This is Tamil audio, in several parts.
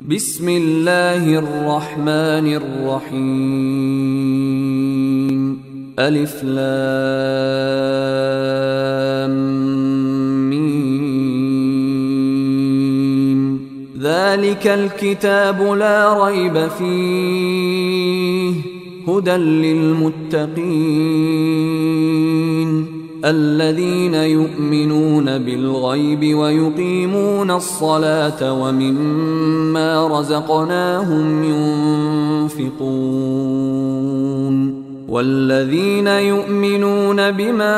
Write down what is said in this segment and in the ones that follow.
بسم الله الرحمن الرحيم ألف لام ميم ذلك الكتاب لا ريب فيه هدى للمتقين الذين يؤمنون بالغيب ويقيمون الصلاة ومما رزقناهم ينفقون والذين يؤمنون بما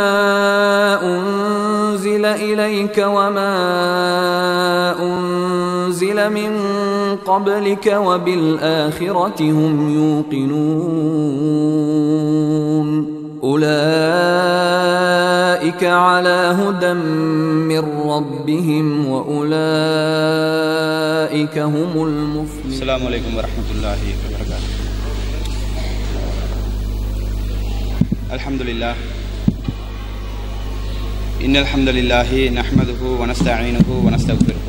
أنزل إليك وما أنزل من قبلك وبالآخرة هم يوقنون أولئك على هدى من ربهم وأولئك هم المفلحون السلام عليكم ورحمة الله وبركاته الحمد لله إن الحمد لله نحمده ونستعينه ونستغفره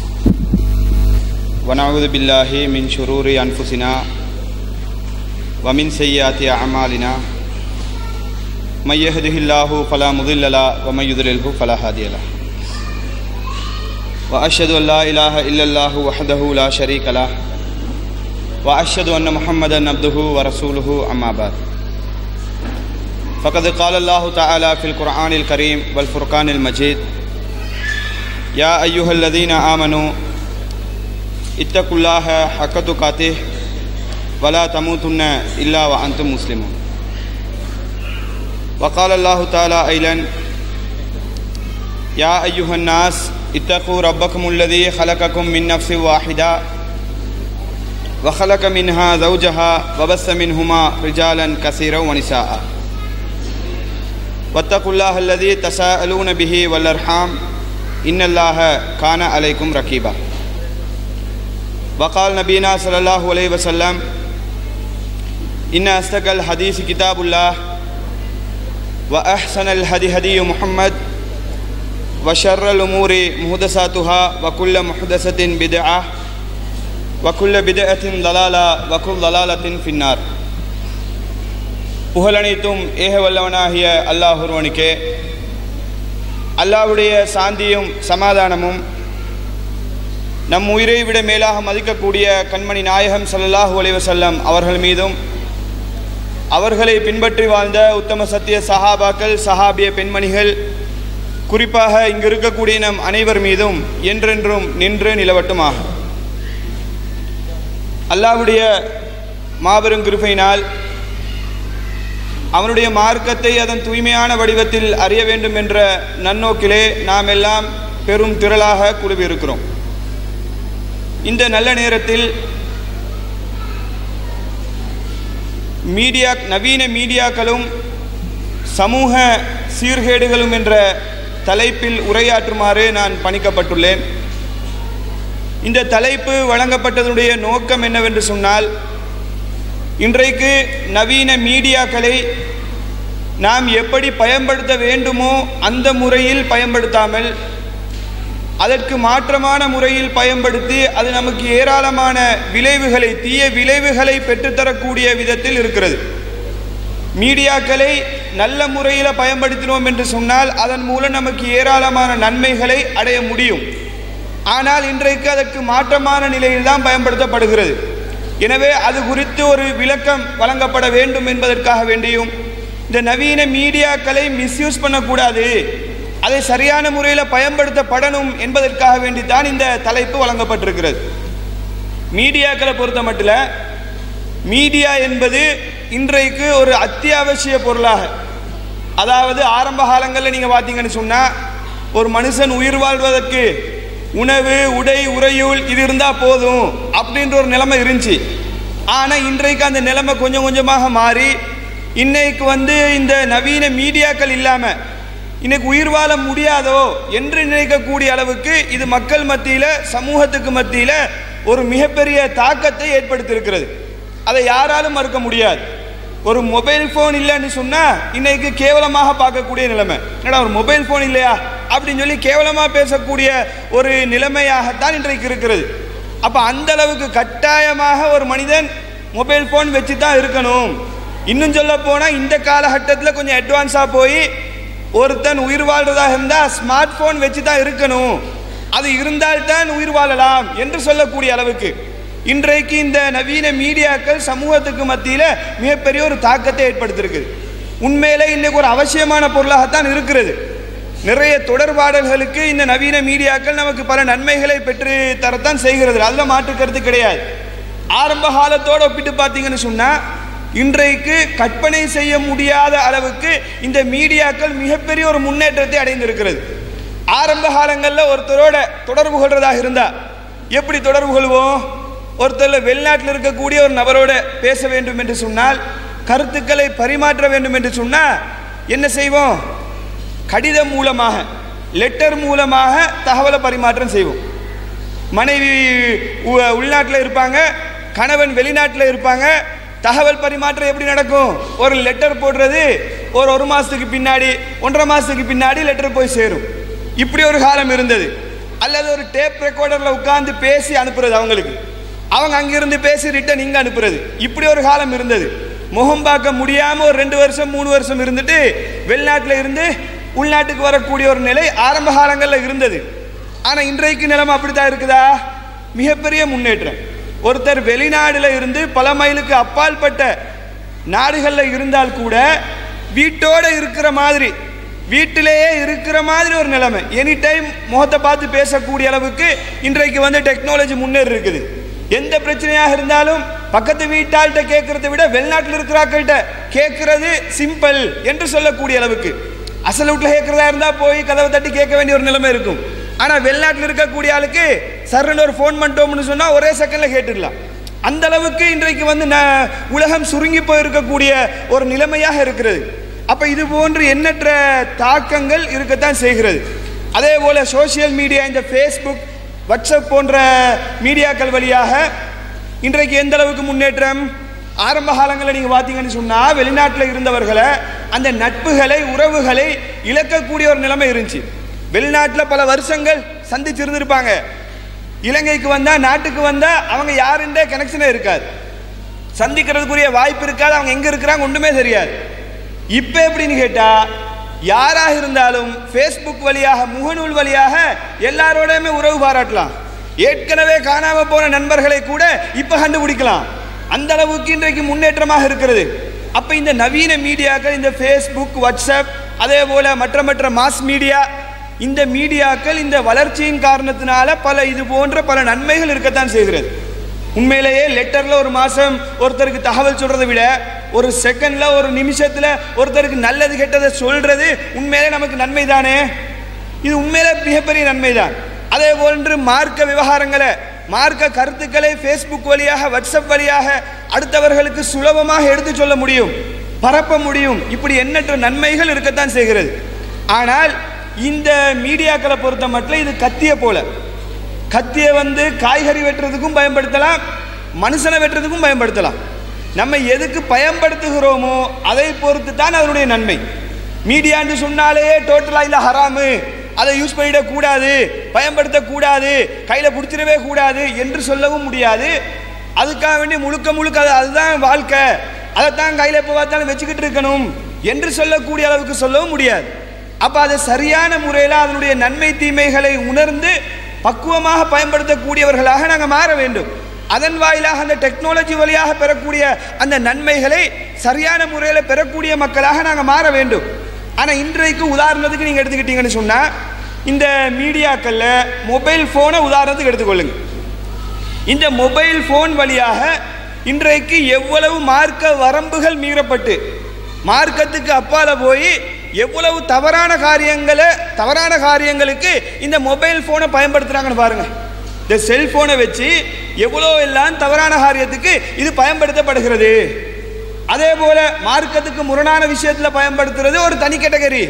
ونعوذ بالله من شرور أنفسنا ومن سيئات أعمالنا من يهده الله فلا مضل له ومن يضلله فلا هادي له وأشهد أن لا إله إلا الله وحده لا شريك له وأشهد أن محمدا عبده ورسوله أما بعد فقد قال الله تعالى في القرآن الكريم والفرقان المجيد يا أيها الذين آمنوا اتقوا الله حق تقاته ولا تموتن إلا وأنتم مسلمون وقال الله تعالى أيضا يا أيها الناس اتقوا ربكم الذي خلقكم من نفس واحدة وخلق منها زوجها وبث منهما رجالا كثيرا ونساء واتقوا الله الذي تساءلون به والأرحام إن الله كان عليكم رقيبا وقال نبينا صلى الله عليه وسلم إن أصدق الحديث كتاب الله وأحسن الهدي هدي محمد وشر الأمور محدثاتها وكل محدثة بدعة وكل بدعة ضلالة وكل ضلالة في النار புகழனைத்தும் ஏக வல்லவனாகிய அல்லாஹ் ஒருவனுக்கே அல்லாஹ்வுடைய சாந்தியும் சமாதானமும் நம் உயிரை விட மேலாக மதிக்கக்கூடிய கண்மணி நாயகம் ஸல்லல்லாஹு அலைஹி வஸல்லம் அவர்கள் மீதும் அவர்களை பின்பற்றி வாழ்ந்த உத்தம சத்திய சஹாபாக்கள் சஹாபிய பெண்மணிகள் குறிப்பாக இங்கு இருக்கக்கூடிய நம் அனைவர் மீதும் என்றென்றும் நின்று நிலவட்டுமாக அல்லாவுடைய மாபெரும் கிருபையினால் அவனுடைய மார்க்கத்தை அதன் தூய்மையான வடிவத்தில் அறிய வேண்டும் என்ற நன்னோக்கிலே நாம் எல்லாம் பெரும் திரளாக குழுவியிருக்கிறோம் இந்த நல்ல நேரத்தில் மீடியா நவீன மீடியாக்களும் சமூக சீர்கேடுகளும் என்ற தலைப்பில் உரையாற்றுமாறு நான் பணிக்கப்பட்டுள்ளேன் இந்த தலைப்பு வழங்கப்பட்டதனுடைய நோக்கம் என்னவென்று சொன்னால் இன்றைக்கு நவீன மீடியாக்களை நாம் எப்படி பயன்படுத்த வேண்டுமோ அந்த முறையில் பயன்படுத்தாமல் அதற்கு மாற்றமான முறையில் பயன்படுத்தி அது நமக்கு ஏராளமான விளைவுகளை தீய விளைவுகளை பெற்றுத்தரக்கூடிய விதத்தில் இருக்கிறது மீடியாக்களை நல்ல முறையில் பயன்படுத்தினோம் என்று சொன்னால் அதன் மூலம் நமக்கு ஏராளமான நன்மைகளை அடைய முடியும் ஆனால் இன்றைக்கு அதற்கு மாற்றமான நிலையில் தான் பயன்படுத்தப்படுகிறது எனவே அது குறித்து ஒரு விளக்கம் வழங்கப்பட வேண்டும் என்பதற்காக வேண்டியும் இந்த நவீன மீடியாக்களை மிஸ்யூஸ் பண்ணக்கூடாது அதை சரியான முறையில் பயன்படுத்தப்படணும் என்பதற்காக வேண்டித்தான் இந்த தலைப்பு வழங்கப்பட்டிருக்கிறது மீடியாக்களை பொறுத்த மட்டும் மீடியா என்பது இன்றைக்கு ஒரு அத்தியாவசிய பொருளாக அதாவது ஆரம்ப காலங்களில் நீங்கள் பார்த்தீங்கன்னு சொன்னால் ஒரு மனுஷன் உயிர் வாழ்வதற்கு உணவு உடை உறையுள் இது இருந்தால் போதும் அப்படின்ற ஒரு நிலைமை இருந்துச்சு ஆனால் இன்றைக்கு அந்த நிலைமை கொஞ்சம் கொஞ்சமாக மாறி இன்னைக்கு வந்து இந்த நவீன மீடியாக்கள் இல்லாமல் இன்னைக்கு உயிர் வாழ முடியாதோ என்று நினைக்கக்கூடிய அளவுக்கு இது மக்கள் மத்தியில் சமூகத்துக்கு மத்தியில் ஒரு மிகப்பெரிய தாக்கத்தை ஏற்படுத்தியிருக்கிறது அதை யாராலும் மறுக்க முடியாது ஒரு மொபைல் ஃபோன் இல்லைன்னு சொன்னால் இன்னைக்கு கேவலமாக பார்க்கக்கூடிய நிலைமை என்னடா ஒரு மொபைல் ஃபோன் இல்லையா அப்படின்னு சொல்லி கேவலமாக பேசக்கூடிய ஒரு நிலைமையாகத்தான் இன்றைக்கு இருக்கிறது அப்போ அந்த அளவுக்கு கட்டாயமாக ஒரு மனிதன் மொபைல் ஃபோன் வச்சு தான் இருக்கணும் இன்னும் சொல்ல போனால் இந்த காலகட்டத்தில் கொஞ்சம் அட்வான்ஸாக போய் ஒருத்தன் உயிர் வாழ்றதாக இருந்தால் ஸ்மார்ட் ஃபோன் வச்சு தான் இருக்கணும் அது இருந்தால்தான் உயிர் வாழலாம் என்று சொல்லக்கூடிய அளவுக்கு இன்றைக்கு இந்த நவீன மீடியாக்கள் சமூகத்துக்கு மத்தியில் மிகப்பெரிய ஒரு தாக்கத்தை ஏற்படுத்தியிருக்குது உண்மையிலே இன்னைக்கு ஒரு அவசியமான பொருளாகத்தான் இருக்கிறது நிறைய தொடர்பாடல்களுக்கு இந்த நவீன மீடியாக்கள் நமக்கு பல நன்மைகளை பெற்று தரத்தான் செய்கிறது அதில் மாற்று கருத்து கிடையாது ஆரம்ப காலத்தோடு ஒப்பிட்டு பார்த்தீங்கன்னு சொன்னால் இன்றைக்கு கற்பனை செய்ய முடியாத அளவுக்கு இந்த மீடியாக்கள் மிகப்பெரிய ஒரு முன்னேற்றத்தை அடைந்திருக்கிறது ஆரம்ப காலங்களில் ஒருத்தரோட தொடர்பு கொள்றதாக இருந்தா எப்படி தொடர்பு கொள்வோம் ஒருத்தர் வெளிநாட்டில் இருக்கக்கூடிய ஒரு நபரோட பேச வேண்டும் என்று சொன்னால் கருத்துக்களை பரிமாற்ற வேண்டும் என்று சொன்னால் என்ன செய்வோம் கடிதம் மூலமாக லெட்டர் மூலமாக தகவலை பரிமாற்றம் செய்வோம் மனைவி உ- உள்நாட்டில் இருப்பாங்க கணவன் வெளிநாட்டில் இருப்பாங்க தகவல் பரிமாற்றம் எப்படி நடக்கும் ஒரு லெட்டர் போடுறது ஒரு ஒரு மாதத்துக்கு பின்னாடி ஒன்றரை மாதத்துக்கு பின்னாடி லெட்டர் போய் சேரும் இப்படி ஒரு காலம் இருந்தது அல்லது ஒரு டேப் ரெக்கார்டரில் உட்கார்ந்து பேசி அனுப்புறது அவங்களுக்கு அவங்க அங்கிருந்து பேசி ரிட்டன் இங்கே அனுப்புறது இப்படி ஒரு காலம் இருந்தது முகம் பார்க்க முடியாமல் ஒரு ரெண்டு வருஷம் மூணு வருஷம் இருந்துட்டு வெளிநாட்டில் இருந்து உள்நாட்டுக்கு வரக்கூடிய ஒரு நிலை ஆரம்ப காலங்களில் இருந்தது ஆனால் இன்றைக்கு நிலைமை அப்படித்தான் இருக்குதா மிகப்பெரிய முன்னேற்றம் ஒருத்தர் வெளிநாடுல இருந்து பல மைலுக்கு அப்பாற்பட்ட நாடுகளில் இருந்தால் கூட வீட்டோட இருக்கிற மாதிரி வீட்டிலேயே இருக்கிற மாதிரி ஒரு நிலைமை எனி டைம் முகத்தை பார்த்து பேசக்கூடிய அளவுக்கு இன்றைக்கு வந்து டெக்னாலஜி முன்னேறி இருக்குது எந்த பிரச்சனையாக இருந்தாலும் பக்கத்து வீட்டாள்கிட்ட கேட்கறதை விட வெளிநாட்டில் இருக்கிறாக்கள்கிட்ட கேட்கறது சிம்பிள் என்று சொல்லக்கூடிய அளவுக்கு அசல் வீட்டில் கேட்கறதா இருந்தால் போய் கதவை தட்டி கேட்க வேண்டிய ஒரு நிலைமை இருக்கும் ஆனால் வெளிநாட்டில் இருக்கக்கூடிய ஆளுக்கு சர்ன்னு ஒரு ஃபோன் பண்ணிட்டோம்னு சொன்னால் ஒரே செகண்டில் கேட்டுடலாம் அந்த அளவுக்கு இன்றைக்கு வந்து ந- உலகம் சுருங்கி போயிருக்கக்கூடிய ஒரு நிலைமையாக இருக்கிறது அப்போ இது போன்று எண்ணற்ற தாக்கங்கள் இருக்கத்தான் செய்கிறது அதே போல் சோஷியல் மீடியா இந்த ஃபேஸ்புக் வாட்ஸ்அப் போன்ற மீடியாக்கள் வழியாக இன்றைக்கு எந்த அளவுக்கு முன்னேற்றம் ஆரம்ப காலங்களில் நீங்கள் பார்த்தீங்கன்னு சொன்னால் வெளிநாட்டில் இருந்தவர்களை அந்த நட்புகளை உறவுகளை இழக்கக்கூடிய ஒரு நிலைமை இருந்துச்சு வெளிநாட்டில் பல வருஷங்கள் சந்திச்சிருந்திருப்பாங்க இலங்கைக்கு வந்தால் நாட்டுக்கு வந்தால் அவங்க யாருன்ற கனெக்ஷனே இருக்காது சந்திக்கிறதுக்குரிய வாய்ப்பு இருக்காது அவங்க எங்கே இருக்கிறாங்க ஒன்றுமே தெரியாது இப்போ எப்படின்னு கேட்டால் யாராக இருந்தாலும் ஃபேஸ்புக் வழியாக முகநூல் வழியாக எல்லாரோடையுமே உறவு பாராட்டலாம் ஏற்கனவே காணாம போன நண்பர்களை கூட இப்போ கண்டுபிடிக்கலாம் அந்த அளவுக்கு இன்றைக்கு முன்னேற்றமாக இருக்கிறது அப்போ இந்த நவீன மீடியாக்கள் இந்த ஃபேஸ்புக் வாட்ஸ்அப் அதே போல மற்ற மற்ற மாஸ் மீடியா இந்த மீடியாக்கள் இந்த வளர்ச்சியின் காரணத்தினால பல இது போன்ற பல நன்மைகள் இருக்கத்தான் செய்கிறது உண்மையிலேயே லெட்டர்ல ஒரு மாசம் ஒருத்தருக்கு தகவல் சொல்றதை விட ஒரு செகண்ட்ல ஒரு நிமிஷத்துல ஒருத்தருக்கு நல்லது கெட்டதை சொல்றது உண்மையிலே நமக்கு நன்மை தானே இது உண்மையிலே மிகப்பெரிய நன்மை தான் அதே போன்று மார்க்க விவகாரங்களை மார்க்க கருத்துக்களை ஃபேஸ்புக் வழியாக வாட்ஸ்அப் வழியாக அடுத்தவர்களுக்கு சுலபமாக எடுத்து சொல்ல முடியும் பரப்ப முடியும் இப்படி எண்ணற்ற நன்மைகள் இருக்கத்தான் செய்கிறது ஆனால் இந்த மீடியாக்களை பொறுத்த மட்டும் இது கத்திய போல கத்தியை வந்து காய்கறி வெட்டுறதுக்கும் பயன்படுத்தலாம் மனுஷனை வெட்டுறதுக்கும் பயன்படுத்தலாம் நம்ம எதுக்கு பயன்படுத்துகிறோமோ அதை பொறுத்து தான் அதனுடைய நன்மை மீடியான்னு சொன்னாலே டோட்டலாக இல்லை ஹராமு அதை யூஸ் பண்ணிடக்கூடாது பயன்படுத்தக்கூடாது கையில் பிடிச்சிடவே கூடாது என்று சொல்லவும் முடியாது அதுக்காக வேண்டி முழுக்க முழுக்க அது அதுதான் வாழ்க்கை அதைத்தான் கையில் எப்போ பார்த்தாலும் வச்சுக்கிட்டு இருக்கணும் என்று சொல்லக்கூடிய அளவுக்கு சொல்லவும் முடியாது அப்போ அதை சரியான முறையில் அதனுடைய நன்மை தீமைகளை உணர்ந்து பக்குவமாக பயன்படுத்தக்கூடியவர்களாக நாங்கள் மாற வேண்டும் அதன் வாயிலாக அந்த டெக்னாலஜி வழியாக பெறக்கூடிய அந்த நன்மைகளை சரியான முறையில் பெறக்கூடிய மக்களாக நாங்கள் மாற வேண்டும் ஆனால் இன்றைக்கு உதாரணத்துக்கு நீங்கள் எடுத்துக்கிட்டீங்கன்னு சொன்னால் இந்த மீடியாக்களில் மொபைல் ஃபோனை உதாரணத்துக்கு எடுத்துக்கொள்ளுங்க இந்த மொபைல் ஃபோன் வழியாக இன்றைக்கு எவ்வளவு மார்க்க வரம்புகள் மீறப்பட்டு மார்க்கத்துக்கு அப்பால போய் எவ்வளவு தவறான காரியங்களை தவறான காரியங்களுக்கு இந்த மொபைல் ஃபோனை பயன்படுத்துகிறாங்கன்னு பாருங்க இந்த செல்போனை வச்சு எவ்வளோ எல்லாம் தவறான காரியத்துக்கு இது பயன்படுத்தப்படுகிறது அதே போல மார்க்கத்துக்கு முரணான விஷயத்தில் பயன்படுத்துறது ஒரு தனி கேட்டகரி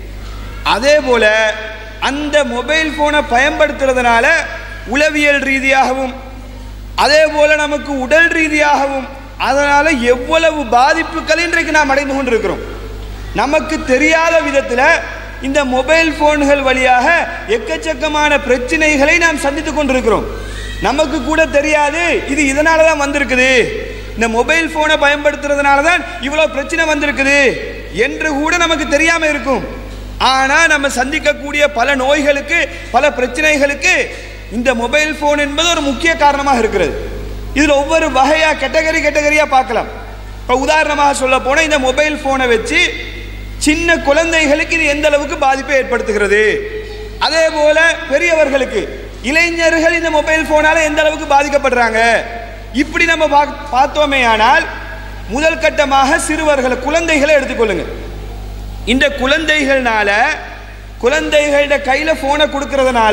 அதே போல அந்த மொபைல் ஃபோனை பயன்படுத்துறதுனால உளவியல் ரீதியாகவும் அதே போல நமக்கு உடல் ரீதியாகவும் அதனால எவ்வளவு பாதிப்புகள் இன்றைக்கு நாம் அடைந்து கொண்டிருக்கிறோம் நமக்கு தெரியாத விதத்தில் இந்த மொபைல் போன்கள் வழியாக எக்கச்சக்கமான பிரச்சனைகளை நாம் சந்தித்துக் கொண்டிருக்கிறோம் நமக்கு கூட தெரியாது இது இதனால தான் வந்திருக்குது இந்த மொபைல் ஃபோனை பயன்படுத்துறதுனால தான் இவ்வளோ பிரச்சனை வந்திருக்குது என்று கூட நமக்கு தெரியாம இருக்கும் ஆனால் நம்ம சந்திக்கக்கூடிய பல நோய்களுக்கு பல பிரச்சனைகளுக்கு இந்த மொபைல் ஃபோன் என்பது ஒரு முக்கிய காரணமாக இருக்கிறது இதில் ஒவ்வொரு வகையாக கேட்டகரி கேட்டகரியாக பார்க்கலாம் இப்போ உதாரணமாக சொல்ல போனால் இந்த மொபைல் ஃபோனை வச்சு சின்ன குழந்தைகளுக்கு இது எந்த அளவுக்கு பாதிப்பை ஏற்படுத்துகிறது அதே போல பெரியவர்களுக்கு இளைஞர்கள் இந்த மொபைல் ஃபோனால எந்த அளவுக்கு பாதிக்கப்படுறாங்க இப்படி நம்ம பாக்- பார்த்தோமே ஆனால் முதல் கட்டமாக சிறுவர்களை குழந்தைகளை எடுத்துக்கொள்ளுங்க இந்த குழந்தைகள்னால குழந்தைகளோட கையில போனை கொடுக்கறதுனால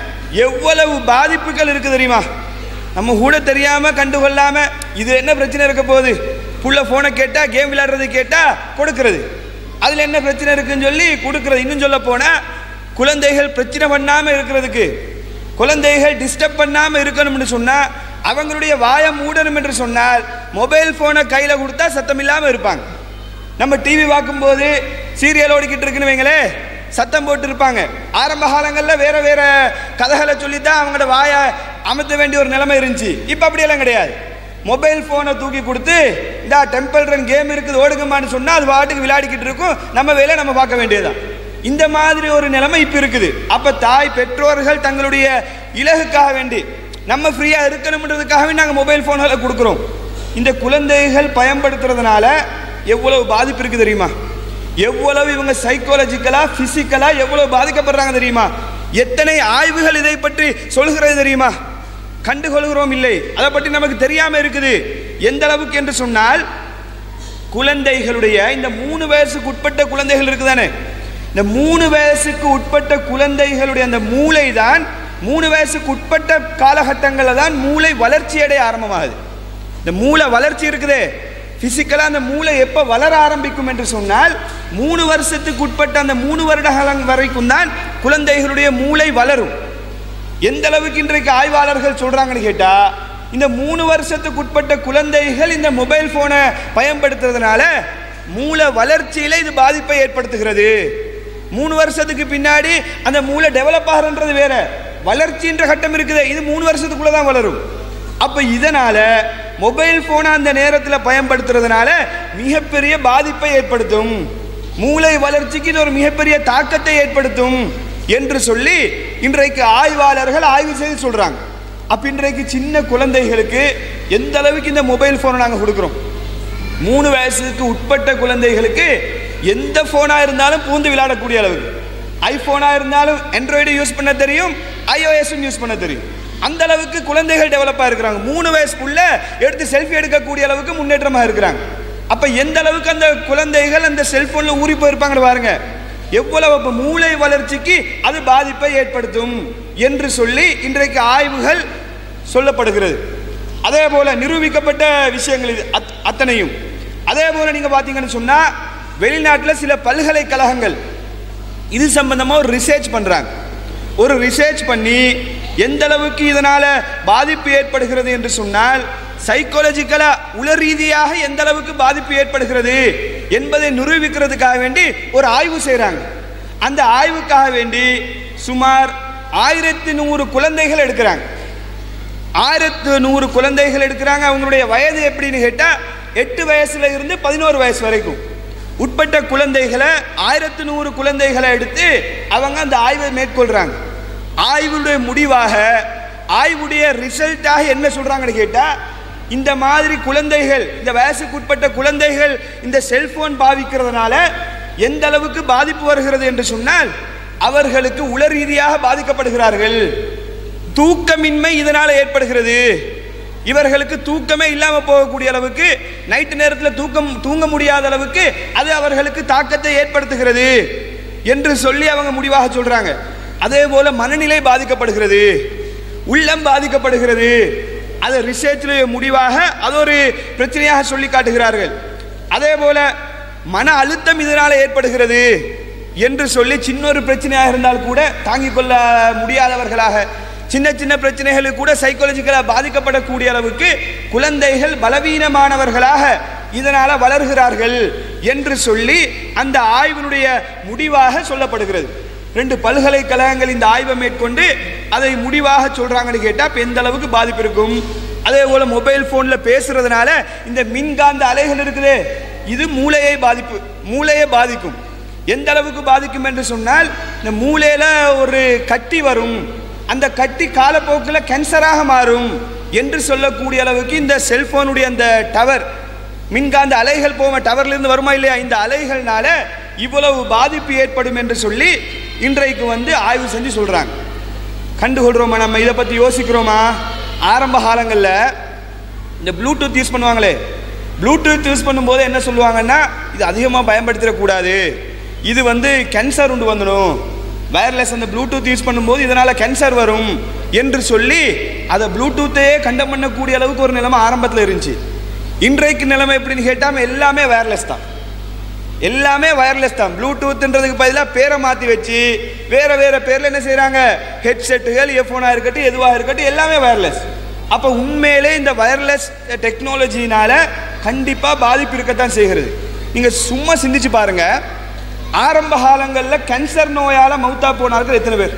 எவ்வளவு பாதிப்புகள் இருக்கு தெரியுமா நம்ம கூட தெரியாம கண்டுகொள்ளாம இது என்ன பிரச்சனை இருக்க போகுது புள்ள போனை கேட்டா கேம் விளையாடுறது கேட்டா கொடுக்கிறது அதுல என்ன பிரச்சனை இருக்குன்னு சொல்லி கொடுக்கிறது இன்னும் சொல்ல போனா குழந்தைகள் பிரச்சனை பண்ணாம இருக்கிறதுக்கு குழந்தைகள் டிஸ்டர்ப் பண்ணாம இருக்கணும்னு சொன்னா அவங்களுடைய வாயை மூடணும் என்று சொன்னால் மொபைல் போனை கையில கொடுத்தா சத்தம் இல்லாம இருப்பாங்க நம்ம டிவி பார்க்கும்போது சீரியல் ஓடிக்கிட்டு இருக்குன்னு வைங்களே சத்தம் போட்டு இருப்பாங்க ஆரம்ப காலங்களில் வேற வேற கதைகளை சொல்லித்தான் அவங்களோட வாயை அமர்த்த வேண்டிய ஒரு நிலைமை இருந்துச்சு இப்போ அப்படியெல்லாம் கிடையாது மொபைல் ஃபோனை தூக்கி கொடுத்து இந்த டெம்பிள் ரன் கேம் இருக்குது ஓடுங்கம்மான்னு சொன்னால் அது பாட்டுக்கு விளையாடிக்கிட்டு இருக்கும் நம்ம வேலையை நம்ம பார்க்க வேண்டியதுதான் இந்த மாதிரி ஒரு நிலைமை இப்போ இருக்குது அப்போ தாய் பெற்றோர்கள் தங்களுடைய இலகுக்காக வேண்டி நம்ம ஃப்ரீயாக இருக்கணுன்றதுக்காகவே நாங்கள் மொபைல் ஃபோன்களை கொடுக்குறோம் இந்த குழந்தைகள் பயன்படுத்துறதுனால எவ்வளவு பாதிப்பு இருக்கு தெரியுமா எவ்வளவு இவங்க சைக்காலஜிக்கலா பிசிக்கலா எவ்வளவு பாதிக்கப்படுறாங்க தெரியுமா எத்தனை ஆய்வுகள் இதை பற்றி சொல்கிறது தெரியுமா கண்டுகொள்கிறோம் இல்லை அதை பற்றி நமக்கு தெரியாம இருக்குது எந்த அளவுக்கு என்று சொன்னால் குழந்தைகளுடைய இந்த மூணு வயசுக்கு உட்பட்ட குழந்தைகள் இருக்குதானே இந்த மூணு வயசுக்கு உட்பட்ட குழந்தைகளுடைய அந்த மூளை தான் மூணு வயசுக்கு உட்பட்ட காலகட்டங்களில் தான் மூளை வளர்ச்சி அடைய ஆரம்பமாகுது இந்த மூளை வளர்ச்சி இருக்குதே பிசிக்கலாக அந்த மூளை எப்போ வளர ஆரம்பிக்கும் என்று சொன்னால் மூணு வருஷத்துக்கு உட்பட்ட அந்த மூணு வருட காலம் வரைக்கும் தான் குழந்தைகளுடைய மூளை வளரும் எந்த அளவுக்கு இன்றைக்கு ஆய்வாளர்கள் சொல்றாங்கன்னு கேட்டா இந்த மூணு வருஷத்துக்கு உட்பட்ட குழந்தைகள் இந்த மொபைல் போனை பயன்படுத்துறதுனால மூளை வளர்ச்சியில இது பாதிப்பை ஏற்படுத்துகிறது மூணு வருஷத்துக்கு பின்னாடி அந்த மூளை டெவலப் ஆகிறன்றது வேற வளர்ச்சின்ற கட்டம் இருக்குது இது மூணு வருஷத்துக்குள்ள தான் வளரும் அப்ப இதனால மொபைல் போனை அந்த நேரத்தில் பயன்படுத்துறதுனால மிகப்பெரிய பாதிப்பை ஏற்படுத்தும் மூளை வளர்ச்சிக்கு இது ஒரு மிகப்பெரிய தாக்கத்தை ஏற்படுத்தும் என்று சொல்லி இன்றைக்கு ஆய்வாளர்கள் ஆய்வு செய்து சொல்றாங்க அப்ப இன்றைக்கு சின்ன குழந்தைகளுக்கு எந்த அளவுக்கு இந்த மொபைல் போனை நாங்கள் கொடுக்குறோம் மூணு வயசுக்கு உட்பட்ட குழந்தைகளுக்கு எந்த போனா இருந்தாலும் பூந்து விளையாடக்கூடிய அளவுக்கு ஐபோனா இருந்தாலும் ஆண்ட்ராய்டு யூஸ் பண்ண தெரியும் ஐஓஎஸும் யூஸ் பண்ண தெரியும் அந்த அளவுக்கு குழந்தைகள் டெவலப்பாக இருக்கிறாங்க மூணு வயசுக்குள்ள எடுத்து செல்ஃபி எடுக்கக்கூடிய அளவுக்கு முன்னேற்றமாக இருக்கிறாங்க அப்ப எந்த அளவுக்கு அந்த குழந்தைகள் அந்த செல்போன்ல ஊறி போயிருப்பாங்கன்னு பாருங்க எவ்வளவு அப்ப மூளை வளர்ச்சிக்கு அது பாதிப்பை ஏற்படுத்தும் என்று சொல்லி இன்றைக்கு ஆய்வுகள் சொல்லப்படுகிறது அதே போல நிரூபிக்கப்பட்ட விஷயங்கள் இது அத்- அத்தனையும் அதே போல நீங்க பாத்தீங்கன்னு சொன்னா வெளிநாட்டில் சில பல்கலைக்கழகங்கள் இது சம்பந்தமா ஒரு ரிசர்ச் பண்றாங்க ஒரு ரிசர்ச் பண்ணி எந்த அளவுக்கு இதனால பாதிப்பு ஏற்படுகிறது என்று சொன்னால் சைக்காலஜிக்கலா உள ரீதியாக எந்த அளவுக்கு பாதிப்பு ஏற்படுகிறது என்பதை நிரூபிக்கிறதுக்காக வேண்டி ஒரு ஆய்வு செய்றாங்க அந்த ஆய்வுக்காக வேண்டி சுமார் ஆயிரத்தி நூறு குழந்தைகள் எடுக்கிறாங்க ஆயிரத்து நூறு குழந்தைகள் எடுக்கிறாங்க அவங்களுடைய வயது எப்படின்னு கேட்டா எட்டு வயசுல இருந்து பதினோரு வயசு வரைக்கும் உட்பட்ட குழந்தைகளை ஆயிரத்து நூறு குழந்தைகளை எடுத்து அவங்க அந்த ஆய்வை மேற்கொள்றாங்க ஆய்வுடைய முடிவாக ஆய்வுடைய ரிசல்ட்டாக என்ன சொல்றாங்கன்னு கேட்டா இந்த மாதிரி குழந்தைகள் இந்த வயசுக்கு உட்பட்ட குழந்தைகள் இந்த செல்போன் பாவிக்கிறதுனால எந்த அளவுக்கு பாதிப்பு வருகிறது என்று சொன்னால் அவர்களுக்கு உள ரீதியாக பாதிக்கப்படுகிறார்கள் தூக்கமின்மை இதனால ஏற்படுகிறது இவர்களுக்கு தூக்கமே இல்லாம போகக்கூடிய அளவுக்கு நைட்டு நேரத்தில் தூக்கம் தூங்க முடியாத அளவுக்கு அது அவர்களுக்கு தாக்கத்தை ஏற்படுத்துகிறது என்று சொல்லி அவங்க முடிவாக சொல்றாங்க அதே போல மனநிலை பாதிக்கப்படுகிறது உள்ளம் பாதிக்கப்படுகிறது அது ரிசர்ச்சில் முடிவாக அது ஒரு பிரச்சனையாக சொல்லி காட்டுகிறார்கள் அதே போல மன அழுத்தம் இதனால் ஏற்படுகிறது என்று சொல்லி சின்ன ஒரு பிரச்சனையாக இருந்தால் கூட தாங்கிக் கொள்ள முடியாதவர்களாக சின்ன சின்ன பிரச்சனைகளுக்கு கூட சைக்காலஜிக்கலாக பாதிக்கப்படக்கூடிய அளவுக்கு குழந்தைகள் பலவீனமானவர்களாக இதனால வளர்கிறார்கள் என்று சொல்லி அந்த ஆய்வினுடைய முடிவாக சொல்லப்படுகிறது ரெண்டு பல்கலைக்கழகங்கள் இந்த ஆய்வை மேற்கொண்டு அதை முடிவாக சொல்றாங்கன்னு கேட்டா இப்ப எந்த அளவுக்கு பாதிப்பு இருக்கும் அதே போல மொபைல் போன்ல பேசுறதுனால இந்த மின்காந்த அலைகள் இருக்குதே இது மூளையை பாதிப்பு மூளையை பாதிக்கும் எந்த அளவுக்கு பாதிக்கும் என்று சொன்னால் இந்த மூளையில ஒரு கட்டி வரும் அந்த கட்டி காலப்போக்கில் கேன்சராக மாறும் என்று சொல்லக்கூடிய அளவுக்கு இந்த செல்போனுடைய அந்த டவர் மின்காந்த அலைகள் போக டவர்ல இருந்து வருமா இல்லையா இந்த அலைகள்னால இவ்வளவு பாதிப்பு ஏற்படும் என்று சொல்லி இன்றைக்கு வந்து ஆய்வு செஞ்சு சொல்றாங்க கண்டுகொள்றோமா நம்ம இதை பத்தி யோசிக்கிறோமா ஆரம்ப காலங்களில் இந்த ப்ளூடூத் யூஸ் பண்ணுவாங்களே ப்ளூடூத் யூஸ் பண்ணும்போது என்ன சொல்லுவாங்கன்னா இது அதிகமாக பயன்படுத்திடக்கூடாது இது வந்து கேன்சர் உண்டு வந்துடும் வயர்லெஸ் அந்த ப்ளூடூத் யூஸ் பண்ணும்போது இதனால் கேன்சர் வரும் என்று சொல்லி அதை ப்ளூடூத்தையே கண்டம் பண்ணக்கூடிய அளவுக்கு ஒரு நிலைமை ஆரம்பத்தில் இருந்துச்சு இன்றைக்கு நிலைமை எப்படின்னு கேட்டால் எல்லாமே வயர்லெஸ் தான் எல்லாமே வயர்லெஸ் தான் ப்ளூடூத்ன்றதுக்கு பதிலாக பேரை மாற்றி வச்சு வேற வேற பேரில் என்ன செய்கிறாங்க ஹெட்செட்டுகள் இயர்ஃபோனாக இருக்கட்டும் எதுவாக இருக்கட்டும் எல்லாமே வயர்லெஸ் அப்போ உண்மையிலே இந்த வயர்லெஸ் டெக்னாலஜினால கண்டிப்பாக பாதிப்பு இருக்கத்தான் செய்கிறது நீங்கள் சும்மா சிந்திச்சு பாருங்க ஆரம்ப காலங்களில் கேன்சர் நோயால் மௌத்தா போனார்கள் எத்தனை பேர்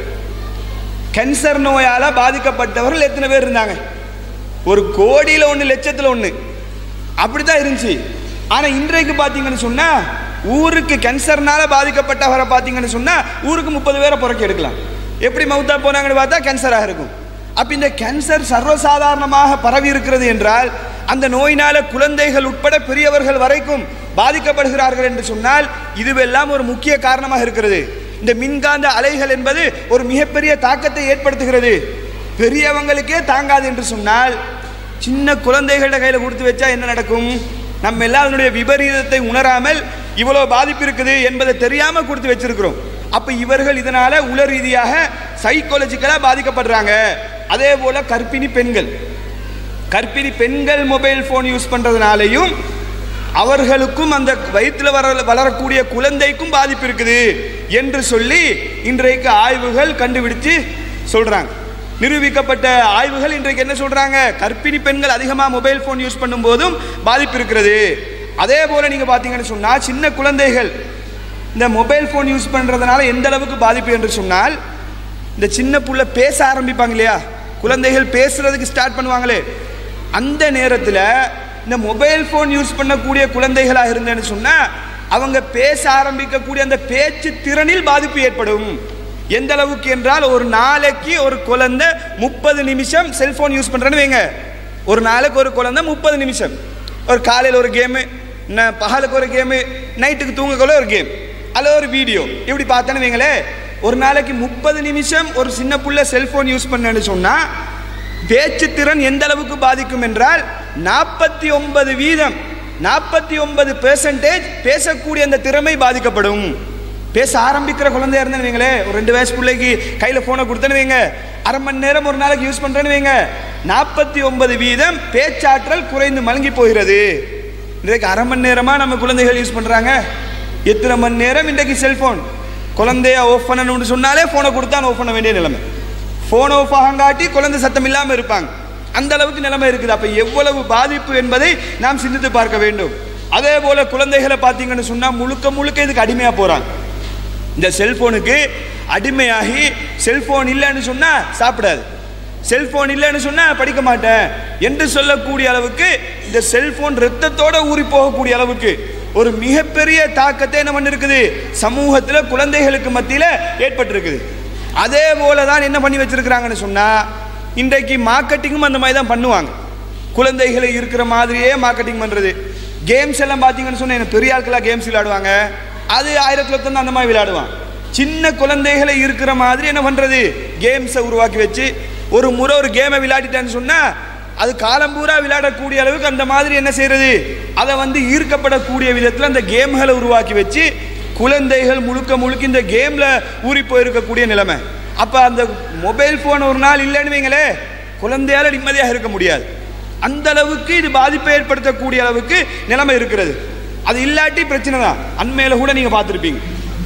கேன்சர் நோயால் பாதிக்கப்பட்டவர்கள் எத்தனை பேர் இருந்தாங்க ஒரு கோடியில் ஒன்று லட்சத்தில் ஒன்று அப்படி தான் இருந்துச்சு ஆனால் இன்றைக்கு பார்த்தீங்கன்னு சொன்னால் ஊருக்கு கேன்சர்னால பாதிக்கப்பட்டவரை பார்த்தீங்கன்னு சொன்னால் ஊருக்கு முப்பது பேரை புறக்கி எடுக்கலாம் எப்படி மவுத்தா போனாங்கன்னு பார்த்தா கேன்சராக இருக்கும் அப்போ இந்த கேன்சர் சர்வசாதாரணமாக பரவி இருக்கிறது என்றால் அந்த நோயினால குழந்தைகள் உட்பட பெரியவர்கள் வரைக்கும் பாதிக்கப்படுகிறார்கள் என்று சொன்னால் இதுவெல்லாம் ஒரு முக்கிய காரணமாக இருக்கிறது இந்த மின்காந்த அலைகள் என்பது ஒரு மிகப்பெரிய தாக்கத்தை ஏற்படுத்துகிறது பெரியவங்களுக்கே தாங்காது என்று சொன்னால் சின்ன குழந்தைகள கையில் கொடுத்து வச்சா என்ன நடக்கும் நம்ம எல்லாம் அதனுடைய விபரீதத்தை உணராமல் இவ்வளோ பாதிப்பு இருக்குது என்பதை தெரியாமல் கொடுத்து வச்சிருக்கிறோம் அப்போ இவர்கள் இதனால உள ரீதியாக சைக்காலஜிக்கலாக பாதிக்கப்படுறாங்க அதே போல கர்ப்பிணி பெண்கள் கர்ப்பிணி பெண்கள் மொபைல் ஃபோன் யூஸ் பண்ணுறதுனாலையும் அவர்களுக்கும் அந்த வயிற்றில் வர வளரக்கூடிய குழந்தைக்கும் பாதிப்பு இருக்குது என்று சொல்லி இன்றைக்கு ஆய்வுகள் கண்டுபிடிச்சு சொல்றாங்க நிரூபிக்கப்பட்ட ஆய்வுகள் இன்றைக்கு என்ன சொல்றாங்க கர்ப்பிணி பெண்கள் அதிகமாக மொபைல் ஃபோன் யூஸ் பண்ணும்போதும் பாதிப்பு இருக்கிறது அதே போல நீங்க பார்த்தீங்கன்னு சொன்னா சின்ன குழந்தைகள் இந்த மொபைல் ஃபோன் யூஸ் பண்றதுனால எந்த அளவுக்கு பாதிப்பு என்று சொன்னால் இந்த சின்ன புள்ள பேச ஆரம்பிப்பாங்க இல்லையா குழந்தைகள் பேசுறதுக்கு ஸ்டார்ட் பண்ணுவாங்களே அந்த நேரத்தில் இந்த மொபைல் ஃபோன் யூஸ் பண்ணக்கூடிய குழந்தைகளாக இருந்தேன்னு சொன்னால் அவங்க பேச ஆரம்பிக்கக்கூடிய அந்த பேச்சு திறனில் பாதிப்பு ஏற்படும் எந்த அளவுக்கு என்றால் ஒரு நாளைக்கு ஒரு குழந்தை முப்பது நிமிஷம் செல்போன் யூஸ் பண்ணுறேன்னு வைங்க ஒரு நாளைக்கு ஒரு குழந்தை முப்பது நிமிஷம் ஒரு காலையில் ஒரு கேமு பகலுக்கு ஒரு கேமு நைட்டுக்கு தூங்கக்குள்ள ஒரு கேம் அல்லது ஒரு வீடியோ இப்படி பார்த்தேன்னு வைங்களேன் ஒரு நாளைக்கு முப்பது நிமிஷம் ஒரு சின்ன புள்ள செல்போன் யூஸ் பண்ணேன்னு சொன்னால் பேச்சு திறன் எந்த அளவுக்கு பாதிக்கும் என்றால் நாற்பத்தி ஒன்பது வீதம் நாற்பத்தி ஒன்பது பெர்சன்டேஜ் பேசக்கூடிய அந்த திறமை பாதிக்கப்படும் பேச ஆரம்பிக்கிற குழந்தையா இருந்தேன்னு வைங்களேன் ஒரு ரெண்டு வயசு பிள்ளைக்கு கையில் ஃபோனை கொடுத்தேன்னு வைங்க அரை மணி நேரம் ஒரு நாளைக்கு யூஸ் பண்ணுறேன்னு வைங்க நாற்பத்தி ஒன்பது வீதம் பேச்சாற்றல் குறைந்து மலங்கி போகிறது இன்றைக்கு அரை மணி நேரமாக நம்ம குழந்தைகள் யூஸ் பண்ணுறாங்க எத்தனை மணி நேரம் இன்றைக்கு செல்ஃபோன் குழந்தைய ஆஃப் பண்ணணும்னு சொன்னாலே ஃபோனை கொடுத்தா ஆஃப் பண்ண வேண்டிய நிலைமை ஃபோன் ஆஃப் ஆகாட்டி குழந்தை சத்தம் இல்லாமல் இருப்பாங்க அந்த அளவுக்கு நிலைமை இருக்குது அப்போ எவ்வளவு பாதிப்பு என்பதை நாம் சிந்தித்து பார்க்க வேண்டும் அதே போல குழந்தைகளை பார்த்தீங்கன்னு சொன்னால் முழுக்க முழுக்க இதுக்கு அடிமையாக போகிறாங்க இந்த செல்போனுக்கு அடிமையாகி செல்போன் இல்லைன்னு சொன்னால் சாப்பிடாது செல்போன் இல்லைன்னு சொன்னால் படிக்க மாட்டேன் என்று சொல்லக்கூடிய அளவுக்கு இந்த செல்போன் ரத்தத்தோட ஊறி போகக்கூடிய அளவுக்கு ஒரு மிகப்பெரிய தாக்கத்தை என்ன பண்ணிருக்குது சமூகத்தில் குழந்தைகளுக்கு மத்தியில் ஏற்பட்டிருக்குது அதே போல தான் என்ன பண்ணி வச்சிருக்கிறாங்கன்னு சொன்னால் இன்றைக்கு மார்க்கெட்டிங்கும் அந்த மாதிரி தான் பண்ணுவாங்க குழந்தைகளை இருக்கிற மாதிரியே மார்க்கெட்டிங் பண்ணுறது கேம்ஸ் எல்லாம் பார்த்தீங்கன்னு சொன்னால் என்ன பெரிய ஆட்களாக கேம்ஸ் விளையாடுவாங்க அது ஆயிரத்துல தான் அந்த மாதிரி விளையாடுவான் சின்ன குழந்தைகளை இருக்கிற மாதிரி என்ன பண்ணுறது கேம்ஸை உருவாக்கி வச்சு ஒரு முறை ஒரு கேமை விளையாடிட்டான்னு சொன்னால் அது காலம் பூரா விளையாடக்கூடிய அளவுக்கு அந்த மாதிரி என்ன செய்யறது அதை வந்து ஈர்க்கப்படக்கூடிய விதத்தில் அந்த கேம்களை உருவாக்கி வச்சு குழந்தைகள் முழுக்க முழுக்க இந்த கேமில் ஊறி போயிருக்கக்கூடிய நிலைமை அப்போ அந்த மொபைல் ஃபோன் ஒரு நாள் இல்லைன்னு வைங்களே குழந்தையால நிம்மதியாக இருக்க முடியாது அந்த அளவுக்கு இது பாதிப்பை ஏற்படுத்தக்கூடிய அளவுக்கு நிலைமை இருக்கிறது அது இல்லாட்டி பிரச்சனை தான் அண்மையில் கூட நீங்கள் பார்த்துருப்பீங்க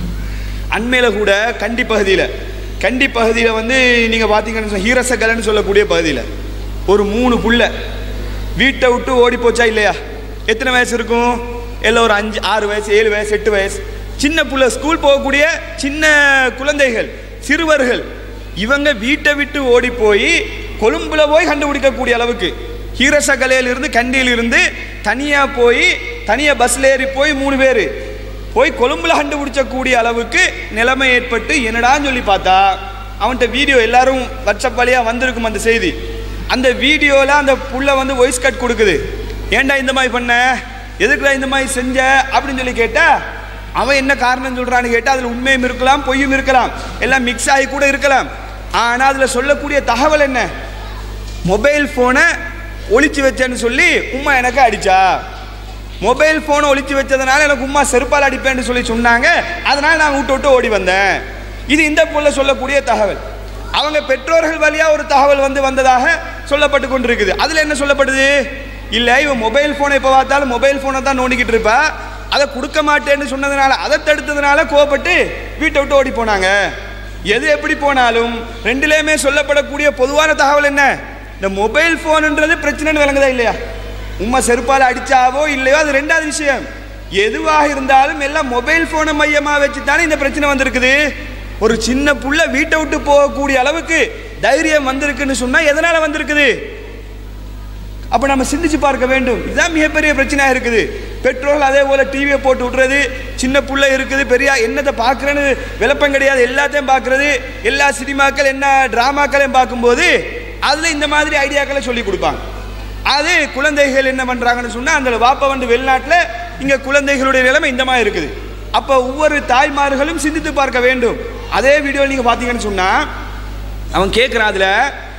அண்மையில் கூட கண்டி பகுதியில் கண்டி பகுதியில் வந்து நீங்கள் பார்த்தீங்கன்னு சொன்னா ஹீரசகலன்னு சொல்லக்கூடிய பகுதியில் ஒரு மூணு புள்ள வீட்டை விட்டு ஓடி போச்சா இல்லையா எத்தனை வயசு இருக்கும் எல்லாம் ஒரு அஞ்சு ஆறு வயசு ஏழு வயசு எட்டு வயசு சின்ன புள்ள ஸ்கூல் போகக்கூடிய சின்ன குழந்தைகள் சிறுவர்கள் இவங்க வீட்டை விட்டு ஓடி போய் கொழும்புல போய் கண்டுபிடிக்கக்கூடிய அளவுக்கு ஹீரசகலையிலிருந்து கண்டியிலிருந்து தனியாக போய் தனியாக பஸ்ல ஏறி போய் மூணு பேர் போய் கொழும்புல கண்டுபிடிச்சக்கூடிய அளவுக்கு நிலைமை ஏற்பட்டு என்னடான்னு சொல்லி பார்த்தா அவன்கிட்ட வீடியோ எல்லாரும் வாட்ஸ்அப் வழியாக வந்திருக்கும் அந்த செய்தி அந்த வீடியோவில் அந்த புள்ள வந்து வாய்ஸ் கட் கொடுக்குது ஏன்டா இந்த மாதிரி பண்ண எதுக்குடா இந்த மாதிரி செஞ்ச அப்படின்னு சொல்லி கேட்டா அவன் என்ன காரணம் சொல்றான்னு கேட்டா அதில் உண்மையும் இருக்கலாம் பொய்யும் இருக்கலாம் எல்லாம் மிக்ஸ் ஆகி கூட இருக்கலாம் ஆனால் அதில் சொல்லக்கூடிய தகவல் என்ன மொபைல் ஃபோனை ஒளிச்சு வச்சேன்னு சொல்லி உம்மா எனக்கு அடிச்சா மொபைல் ஃபோனை ஒளிச்சு வச்சதுனால எனக்கு உம்மா செருப்பால் அடிப்பேன்னு சொல்லி சொன்னாங்க அதனால நான் விட்டு விட்டு ஓடி வந்தேன் இது இந்த புள்ள சொல்லக்கூடிய தகவல் அவங்க பெற்றோர்கள் வழியா ஒரு தகவல் வந்து வந்ததாக சொல்லப்பட்டு கொண்டிருக்குது அதுல என்ன சொல்லப்படுது இல்ல இவன் மொபைல் போனை எப்ப பார்த்தாலும் மொபைல் போனை தான் நோண்டிக்கிட்டு இருப்பா அதை கொடுக்க மாட்டேன்னு சொன்னதுனால அதை தடுத்ததுனால கோவப்பட்டு வீட்டை விட்டு ஓடி போனாங்க எது எப்படி போனாலும் ரெண்டுலேயுமே சொல்லப்படக்கூடிய பொதுவான தகவல் என்ன இந்த மொபைல் போனுன்றது பிரச்சனைன்னு விளங்குதா இல்லையா உம்மா செருப்பால் அடிச்சாவோ இல்லையோ அது ரெண்டாவது விஷயம் எதுவாக இருந்தாலும் எல்லாம் மொபைல் போனை மையமாக வச்சு தானே இந்த பிரச்சனை வந்திருக்குது ஒரு சின்ன புள்ள வீட்டை விட்டு போகக்கூடிய அளவுக்கு தைரியம் வந்திருக்குன்னு சொன்னா எதனால வந்திருக்குது அப்ப நம்ம சிந்திச்சு பார்க்க வேண்டும் இதுதான் மிகப்பெரிய பிரச்சனையா இருக்குது பெட்ரோல் அதே போல டிவியை போட்டு விட்டுறது சின்ன புள்ள இருக்குது பெரிய என்னத்தை பார்க்குறேன்னு விளப்பம் கிடையாது எல்லாத்தையும் பார்க்கறது எல்லா சினிமாக்கள் என்ன டிராமாக்களையும் பார்க்கும்போது அதுல இந்த மாதிரி ஐடியாக்களை சொல்லி கொடுப்பாங்க அது குழந்தைகள் என்ன பண்றாங்கன்னு சொன்னா அந்த வாப்பா வந்து வெளிநாட்டில் இங்க குழந்தைகளுடைய நிலைமை இந்த மாதிரி இருக்குது அப்ப ஒவ்வொரு தாய்மார்களும் சிந்தித்து பார்க்க வேண்டும் அதே வீடியோ நீங்க பாத்தீங்கன்னு சொன்னா அவன் கேட்கிறான் அதுல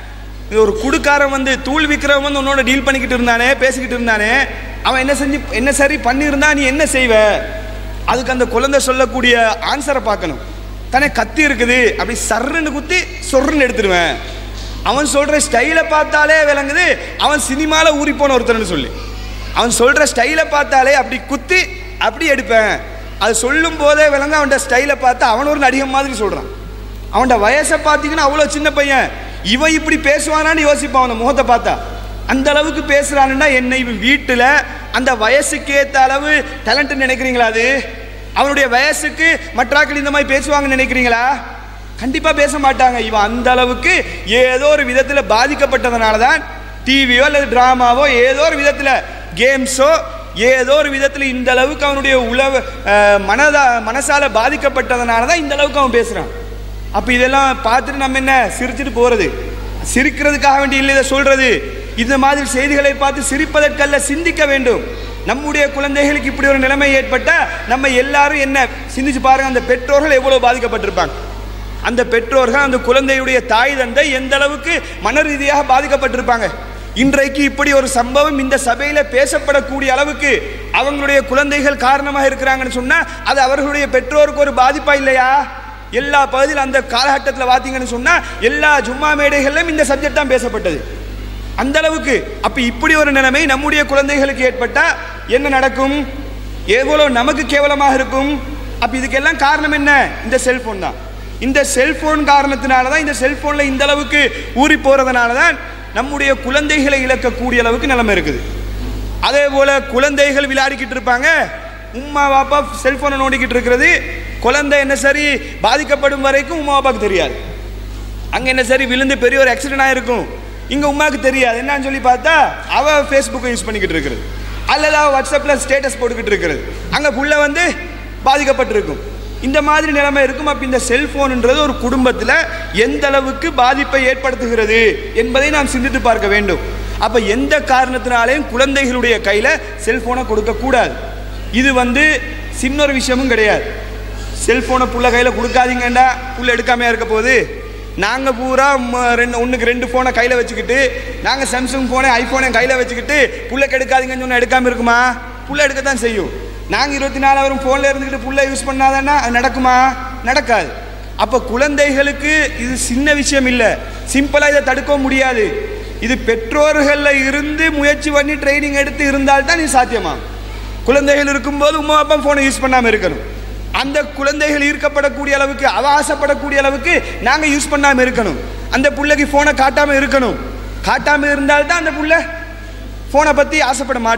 இது ஒரு குடுக்காரன் வந்து தூள் விற்கிறவன் வந்து உன்னோட டீல் பண்ணிக்கிட்டு இருந்தானே பேசிக்கிட்டு இருந்தானே அவன் என்ன செஞ்சு என்ன சரி பண்ணியிருந்தா நீ என்ன செய்வ அதுக்கு அந்த குழந்தை சொல்லக்கூடிய ஆன்சரை பார்க்கணும் தானே கத்தி இருக்குது அப்படி சர்ருன்னு குத்தி சொர்ருன்னு எடுத்துருவேன் அவன் சொல்ற ஸ்டைலை பார்த்தாலே விளங்குது அவன் சினிமால ஊறி போன ஒருத்தர்னு சொல்லி அவன் சொல்ற ஸ்டைலை பார்த்தாலே அப்படி குத்தி அப்படி எடுப்பேன் அது சொல்லும் போதே விளங்க அவன்கிட்ட ஸ்டைலை பார்த்து அவன் ஒரு நடிகன் மாதிரி சொல்றான் அவன்கிட்ட வயசை பார்த்தீங்கன்னா அவ்வளோ சின்ன பையன் இவன் இப்படி பேசுவானான்னு யோசிப்பான் அவன் முகத்தை பார்த்தா அந்த அளவுக்கு பேசுறானுன்னா என்ன இவன் வீட்டில் அந்த வயசுக்கு ஏற்ற அளவு டேலண்ட் நினைக்கிறீங்களா அது அவனுடைய வயசுக்கு மற்றாக்கள் இந்த மாதிரி பேசுவாங்கன்னு நினைக்கிறீங்களா கண்டிப்பா பேச மாட்டாங்க இவன் அந்த அளவுக்கு ஏதோ ஒரு விதத்தில் பாதிக்கப்பட்டதுனால தான் டிவியோ அல்லது டிராமாவோ ஏதோ ஒரு விதத்தில் கேம்ஸோ ஏதோ ஒரு விதத்தில் இந்த அளவுக்கு அவனுடைய உளவு அஹ், மனதா மனசால பாதிக்கப்பட்டதுனால தான் இந்த அளவுக்கு அவன் பேசுறான் அப்ப இதெல்லாம் பார்த்துட்டு நம்ம என்ன சிரிச்சுட்டு போறது சிரிக்கிறதுக்காக வேண்டி இல்லை இதை சொல்றது இந்த மாதிரி செய்திகளை பார்த்து சிரிப்பதற்கல்ல சிந்திக்க வேண்டும் நம்முடைய குழந்தைகளுக்கு இப்படி ஒரு நிலைமை ஏற்பட்டா நம்ம எல்லாரும் என்ன சிந்திச்சு பாருங்க அந்த பெற்றோர்கள் எவ்வளவு பாதிக்கப்பட்டிருப்பாங்க அந்த பெற்றோர்கள் அந்த குழந்தையுடைய தாய் தந்தை எந்த அளவுக்கு மன ரீதியாக பாதிக்கப்பட்டிருப்பாங்க இன்றைக்கு இப்படி ஒரு சம்பவம் இந்த சபையில பேசப்படக்கூடிய அளவுக்கு அவங்களுடைய குழந்தைகள் காரணமாக இருக்கிறாங்கன்னு சொன்னா அது அவர்களுடைய பெற்றோருக்கு ஒரு பாதிப்பா இல்லையா எல்லா பகுதியில் அந்த காலகட்டத்தில் பார்த்தீங்கன்னு சொன்னா எல்லா ஜும்மா மேடைகளிலும் இந்த சப்ஜெக்ட் தான் பேசப்பட்டது அந்த அளவுக்கு அப்ப இப்படி ஒரு நிலைமை நம்முடைய குழந்தைகளுக்கு ஏற்பட்டா என்ன நடக்கும் எவ்வளவு நமக்கு கேவலமாக இருக்கும் அப்ப இதுக்கெல்லாம் காரணம் என்ன இந்த செல்போன் தான் இந்த செல்போன் காரணத்தினால தான் இந்த செல்போன்ல இந்த அளவுக்கு ஊறி போறதுனால தான் நம்முடைய குழந்தைகளை இழக்கக்கூடிய அளவுக்கு நிலைமை இருக்குது அதே போல குழந்தைகள் விளையாடிக்கிட்டு இருப்பாங்க உம்மா பாப்பா செல்போனை நோண்டிக்கிட்டு இருக்கிறது குழந்தை என்ன சரி பாதிக்கப்படும் வரைக்கும் உம்மா பாப்பாக்கு தெரியாது அங்க என்ன சரி விழுந்து பெரிய ஒரு ஆக்சிடென்ட் ஆயிருக்கும் இங்க உமாக்கு தெரியாது என்னன்னு சொல்லி பார்த்தா அவ ஃபேஸ்புக்கை யூஸ் பண்ணிக்கிட்டு இருக்கிறது அல்லது அவ வாட்ஸ்அப்ல ஸ்டேட்டஸ் போட்டுக்கிட்டு இருக்கிறது அங்க புள்ள வந்து பாதிக்கப்பட்டிருக்கும் இந்த மாதிரி நிலைமை இருக்கும் அப்ப இந்த செல்போன்ன்றது ஒரு குடும்பத்தில் எந்த அளவுக்கு பாதிப்பை ஏற்படுத்துகிறது என்பதை நாம் சிந்தித்து பார்க்க வேண்டும் அப்ப எந்த காரணத்தினாலையும் குழந்தைகளுடைய கையில செல்போனை கொடுக்க கூடாது இது வந்து சின்ன ஒரு விஷயமும் கிடையாது செல்போனை புள்ள கையில் கொடுக்காதீங்கண்டா புள்ள எடுக்காமையா இருக்க போகுது நாங்கள் பூரா ம- ரெண்டு ஒன்றுக்கு ரெண்டு ஃபோனை கையில் வச்சுக்கிட்டு நாங்கள் சாம்சங் ஃபோனை ஐஃபோனை கையில் வச்சுக்கிட்டு புள்ள எடுக்காதீங்கன்னு சொன்னால் எடுக்காமல் இருக்குமா புள்ள எடுக்கத்தான் செய்யும் நாங்கள் இருபத்தி நாலாயிரம் ஃபோனில் இருந்துக்கிட்டு புள்ள யூஸ் பண்ணாதானா அது நடக்குமா நடக்காது அப்போ குழந்தைகளுக்கு இது சின்ன விஷயம் இல்லை சிம்பிளாக இதை தடுக்கவும் முடியாது இது பெற்றோர்களில் இருந்து முயற்சி பண்ணி ட்ரைனிங் எடுத்து இருந்தால்தான் இது சாத்தியமாகும் குழந்தைகள் இருக்கும்போது உமா அப்பா ஃபோனை யூஸ் பண்ணாமல் இருக்கணும் அந்த குழந்தைகள் ஈர்க்கப்படக்கூடிய அளவுக்கு அவ ஆசைப்படக்கூடிய அளவுக்கு நாங்கள் யூஸ் பண்ணாமல் இருக்கணும் அந்த புள்ளைக்கு ஃபோனை காட்டாமல் இருக்கணும் காட்டாமல் இருந்தால்தான் அந்த புள்ள ஃபோனை பற்றி ஆசைப்பட மாட்டா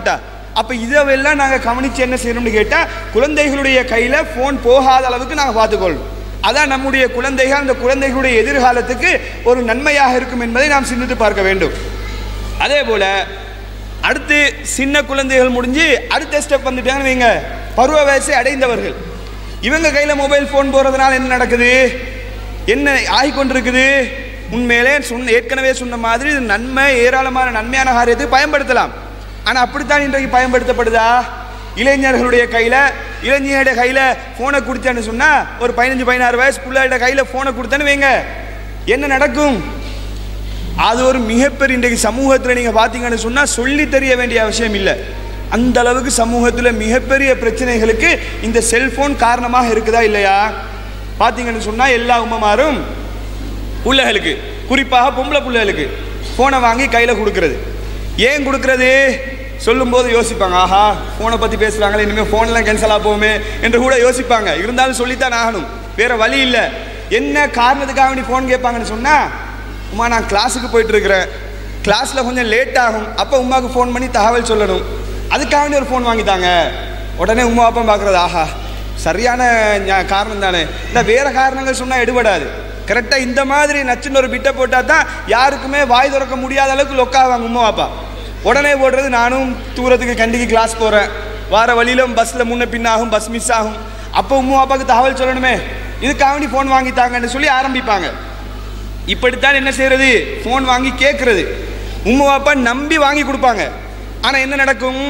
அப்போ இதெல்லாம் நாங்கள் கவனித்து என்ன செய்யணும்னு கேட்டால் குழந்தைகளுடைய கையில் ஃபோன் போகாத அளவுக்கு நாங்கள் பார்த்துக்கொள்ளணும் அதான் நம்முடைய குழந்தைகள் அந்த குழந்தைகளுடைய எதிர்காலத்துக்கு ஒரு நன்மையாக இருக்கும் என்பதை நாம் சிந்தித்து பார்க்க வேண்டும் அதே போல அடுத்து சின்ன குழந்தைகள் முடிஞ்சு அடுத்த ஸ்டெப் வந்துட்டாங்கன்னு வைங்க பருவ வயசை அடைந்தவர்கள் இவங்க கையில் மொபைல் ஃபோன் போகிறதுனால என்ன நடக்குது என்ன ஆகிக்கொண்டிருக்குது உண்மையிலே சொன்ன ஏற்கனவே சொன்ன மாதிரி இது நன்மை ஏராளமான நன்மையான காரியத்தை பயன்படுத்தலாம் ஆனால் அப்படித்தான் இன்றைக்கு பயன்படுத்தப்படுதா இளைஞர்களுடைய கையில் இளைஞருடைய கையில் ஃபோனை கொடுத்தேன்னு சொன்னால் ஒரு பதினஞ்சு பதினாறு வயசு பிள்ளையோட கையில் ஃபோனை கொடுத்தேன்னு வைங்க என்ன நடக்கும் அது ஒரு மிகப்பெரிய இன்றைக்கு சமூகத்தில் நீங்கள் பார்த்தீங்கன்னு சொன்னால் சொல்லி தெரிய வேண்டிய அவசியம் இல்லை அந்த அளவுக்கு சமூகத்தில் மிகப்பெரிய பிரச்சனைகளுக்கு இந்த செல்போன் காரணமாக இருக்குதா இல்லையா பார்த்தீங்கன்னு சொன்னால் எல்லா உம்மமாரும் பிள்ளைகளுக்கு குறிப்பாக பொம்பளை பிள்ளைகளுக்கு ஃபோனை வாங்கி கையில் கொடுக்கறது ஏன் கொடுக்கறது சொல்லும்போது யோசிப்பாங்க ஆஹா ஃபோனை பற்றி பேசுகிறாங்களே இனிமேல் ஃபோன்லாம் கேன்சல் போகுமே என்று கூட யோசிப்பாங்க இருந்தாலும் சொல்லித்தான் ஆகணும் வேற வழி இல்லை என்ன காரணத்துக்காக வேண்டி ஃபோன் கேட்பாங்கன்னு சொன்னால் உமா நான் கிளாஸுக்கு போயிட்டு இருக்கிறேன் கிளாஸில் கொஞ்சம் லேட் ஆகும் அப்போ உமாவுக்கு ஃபோன் பண்ணி தகவல் சொல்லணும் அதுக்காக வேண்டி ஒரு ஃபோன் வாங்கித்தாங்க உடனே உமா அப்பா பார்க்குறது ஆஹா சரியான ஞா- காரணம் தானே இந்த வேற காரணங்கள் சொன்னால் எடுபடாது கரெக்டாக இந்த மாதிரி நச்சுன்னு ஒரு பிட்டை போட்டால் தான் யாருக்குமே வாய் திறக்க முடியாத அளவுக்கு லொக்காவாங்க உமா அப்பா உடனே போடுறது நானும் தூரத்துக்கு கண்டிக்கு கிளாஸ் போகிறேன் வார வழியிலும் பஸ்ஸில் முன்ன பின்னாகும் பஸ் மிஸ் ஆகும் அப்போ உமா அப்பாவுக்கு தகவல் சொல்லணுமே இதுக்காக வேண்டி ஃபோன் வாங்கித்தாங்கன்னு சொல்லி ஆரம்பிப்பாங்க இப்படித்தான் என்ன செய்யறது ஃபோன் வாங்கி கேட்கறது உம்மா அப்பா நம்பி வாங்கி கொடுப்பாங்க ஆனால் என்ன நடக்கும்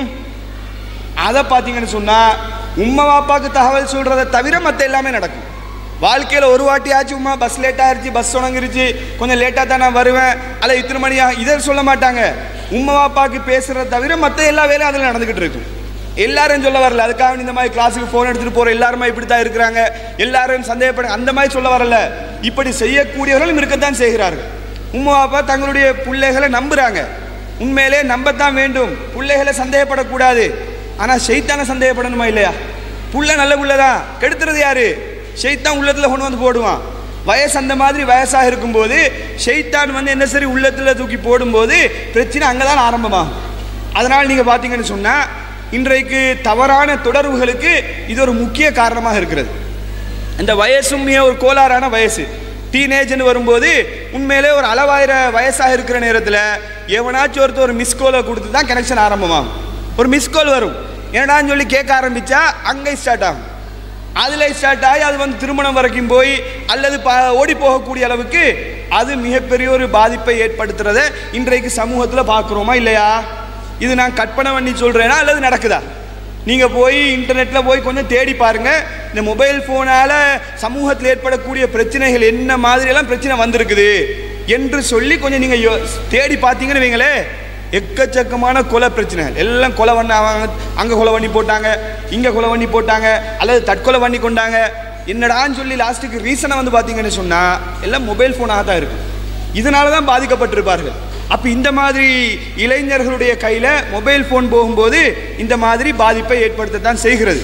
அதை பார்த்தீங்கன்னு சொன்னால் உம்மா அப்பாவுக்கு தகவல் சொல்கிறத தவிர மற்ற எல்லாமே நடக்கும் வாழ்க்கையில் ஒரு வாட்டி ஆச்சு உமா பஸ் லேட் ஆயிருச்சு பஸ் உணங்கிருச்சு கொஞ்சம் லேட்டாக தான் நான் வருவேன் அல்ல இத்தனை மணியா இதை சொல்ல மாட்டாங்க உம்மா அப்பாவுக்கு பேசுகிறத தவிர மற்ற எல்லா வேலையும் அதில் நடந்துக்கிட்டு இருக்கும் எல்லாரும் சொல்ல வரல அதுக்காக வேண்டி இந்த மாதிரி கிளாஸுக்கு ஃபோன் எடுத்துகிட்டு போகிற எல்லாருமே இப்படி தான் இருக்கிறாங்க எல்லாரும் சந்தேகப்பட அந்த மாதிரி சொல்ல வரல இப்படி செய்யக்கூடியவர்களும் இருக்கத்தான் செய்கிறார்கள் உம்மா அப்பா தங்களுடைய பிள்ளைகளை நம்புகிறாங்க உண்மையிலே நம்பத்தான் வேண்டும் பிள்ளைகளை சந்தேகப்படக்கூடாது ஆனால் ஷெய்தானை சந்தேகப்படணுமா இல்லையா புள்ள நல்ல புள்ளதான் கெடுத்துறது யாரு ஷெய்தான் உள்ளத்தில் கொண்டு வந்து போடுவான் வயசு அந்த மாதிரி வயசாக இருக்கும்போது ஷெய்தான் வந்து என்ன சரி உள்ளத்தில் தூக்கி போடும்போது பிரச்சனை அங்கே தான் ஆரம்பமாகும் அதனால் நீங்கள் பார்த்தீங்கன்னு சொன்னால் இன்றைக்கு தவறான தொடர்புகளுக்கு இது ஒரு முக்கிய காரணமாக இருக்கிறது இந்த வயசும் மிக ஒரு கோளாறான வயசு டீனேஜ்னு வரும்போது உண்மையிலே ஒரு அளவாயிர வயசாக இருக்கிற நேரத்தில் எவனாச்சும் ஒருத்தர் ஒரு மிஸ் கோலை கொடுத்து தான் கனெக்ஷன் ஆரம்பமாகும் ஒரு மிஸ் கால் வரும் என்னடான்னு சொல்லி கேட்க ஆரம்பிச்சா அங்கே ஸ்டார்ட் ஆகும் அதில் ஸ்டார்ட் ஆகி அது வந்து திருமணம் வரைக்கும் போய் அல்லது ப ஓடி போகக்கூடிய அளவுக்கு அது மிகப்பெரிய ஒரு பாதிப்பை ஏற்படுத்துறத இன்றைக்கு சமூகத்தில் பார்க்குறோமா இல்லையா இது நான் கற்பனை பண்ணி சொல்கிறேனா அல்லது நடக்குதா நீங்கள் போய் இன்டர்நெட்டில் போய் கொஞ்சம் தேடி பாருங்கள் இந்த மொபைல் ஃபோனால் சமூகத்தில் ஏற்படக்கூடிய பிரச்சனைகள் என்ன மாதிரியெல்லாம் பிரச்சனை வந்திருக்குது என்று சொல்லி கொஞ்சம் நீங்கள் யோ தேடி பார்த்தீங்கன்னு வைங்களேன் எக்கச்சக்கமான கொலை பிரச்சனைகள் எல்லாம் கொலை பண்ண அவங்க அங்கே கொலை பண்ணி போட்டாங்க இங்கே கொலை பண்ணி போட்டாங்க அல்லது தற்கொலை பண்ணி கொண்டாங்க என்னடான்னு சொல்லி லாஸ்ட்டுக்கு ரீசனை வந்து பார்த்தீங்கன்னு சொன்னால் எல்லாம் மொபைல் ஃபோனாக தான் இருக்கும் இதனால தான் பாதிக்கப்பட்டிருப்பார்கள் அப்போ இந்த மாதிரி இளைஞர்களுடைய கையில் மொபைல் ஃபோன் போகும்போது இந்த மாதிரி பாதிப்பை ஏற்படுத்தத்தான் செய்கிறது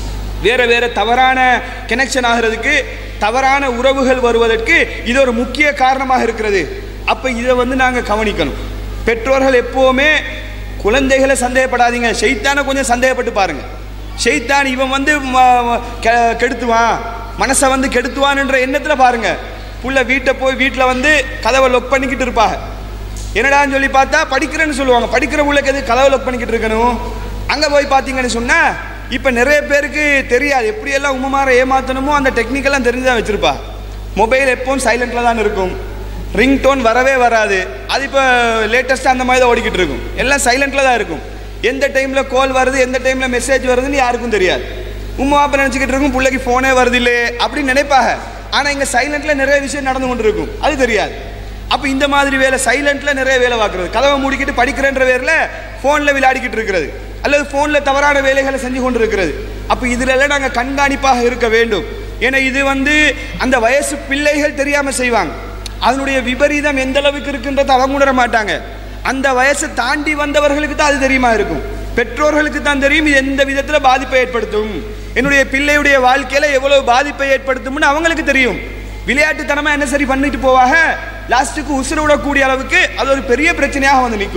வேற வேற தவறான கனெக்ஷன் ஆகிறதுக்கு தவறான உறவுகள் வருவதற்கு இது ஒரு முக்கிய காரணமாக இருக்கிறது அப்போ இதை வந்து நாங்கள் கவனிக்கணும் பெற்றோர்கள் எப்போவுமே குழந்தைகளை சந்தேகப்படாதீங்க ஷெய்தானை கொஞ்சம் சந்தேகப்பட்டு பாருங்க ஷெய்தான் இவன் வந்து ம- ம- கெ- கெடுத்துவான் மனசை வந்து கெடுத்துவான்ன்ற எண்ணத்தில் பாருங்க புள்ள வீட்டை போய் வீட்டில் வந்து கதவை லொக் பண்ணிக்கிட்டு இருப்பாங்க என்னடான்னு சொல்லி பார்த்தா படிக்கிறேன்னு சொல்லுவாங்க படிக்கிற உள்ளக்கு எது கதவை லொக் பண்ணிக்கிட்டு இருக்கணும் அங்கே போய் பார்த்தீங்கன்னு சொன்னால் இப்போ நிறைய பேருக்கு தெரியாது எப்படியெல்லாம் உமமாரை ஏமாத்தணுமோ அந்த டெக்னிக்கெல்லாம் தெரிஞ்சு தான் வச்சுருப்பா மொபைல் எப்பவும் சைலண்டில் தான் இருக்கும் ரிங் டோன் வரவே வராது அது இப்போ லேட்டஸ்ட்டாக அந்த மாதிரி தான் ஓடிக்கிட்டு இருக்கும் எல்லாம் சைலண்டில் தான் இருக்கும் எந்த டைமில் கால் வருது எந்த டைமில் மெசேஜ் வருதுன்னு யாருக்கும் தெரியாது உமா அப்பா நினச்சிக்கிட்டு இருக்கும் பிள்ளைக்கு ஃபோனே வருது இல்லையே அப்படின்னு நினைப்பாங்க ஆனால் இங்கே சைலண்டில் நிறைய விஷயம் நடந்து கொண்டு இருக்கும் அது தெரியாது அப்போ இந்த மாதிரி வேலை சைலண்டில் நிறைய வேலை பார்க்குறது கதவை மூடிக்கிட்டு படிக்கிறேன்ற பேரில் ஃபோனில் விளையாடிக்கிட்டு இருக்கிறது அல்லது ஃபோனில் தவறான வேலைகளை செஞ்சு கொண்டு இருக்கிறது அப்போ இதிலெல்லாம் நாங்கள் கண்காணிப்பாக இருக்க வேண்டும் ஏன்னா இது வந்து அந்த வயசு பிள்ளைகள் தெரியாமல் செய்வாங்க அதனுடைய விபரீதம் எந்த அளவுக்கு இருக்குன்றதை அவங்க உணர மாட்டாங்க அந்த வயசை தாண்டி வந்தவர்களுக்கு தான் அது தெரியுமா இருக்கும் பெற்றோர்களுக்கு தான் தெரியும் இது எந்த விதத்தில் பாதிப்பை ஏற்படுத்தும் என்னுடைய பிள்ளையுடைய வாழ்க்கையில் எவ்வளவு பாதிப்பை ஏற்படுத்தும்னு அவங்களுக்கு தெரியும் விளையாட்டுத்தனமாக என்ன சரி பண்ணிட்டு போவாங்க லாஸ்ட்டுக்கு உசுர விடக்கூடிய அளவுக்கு அது ஒரு பெரிய பிரச்சனையாக வந்து நிற்கும்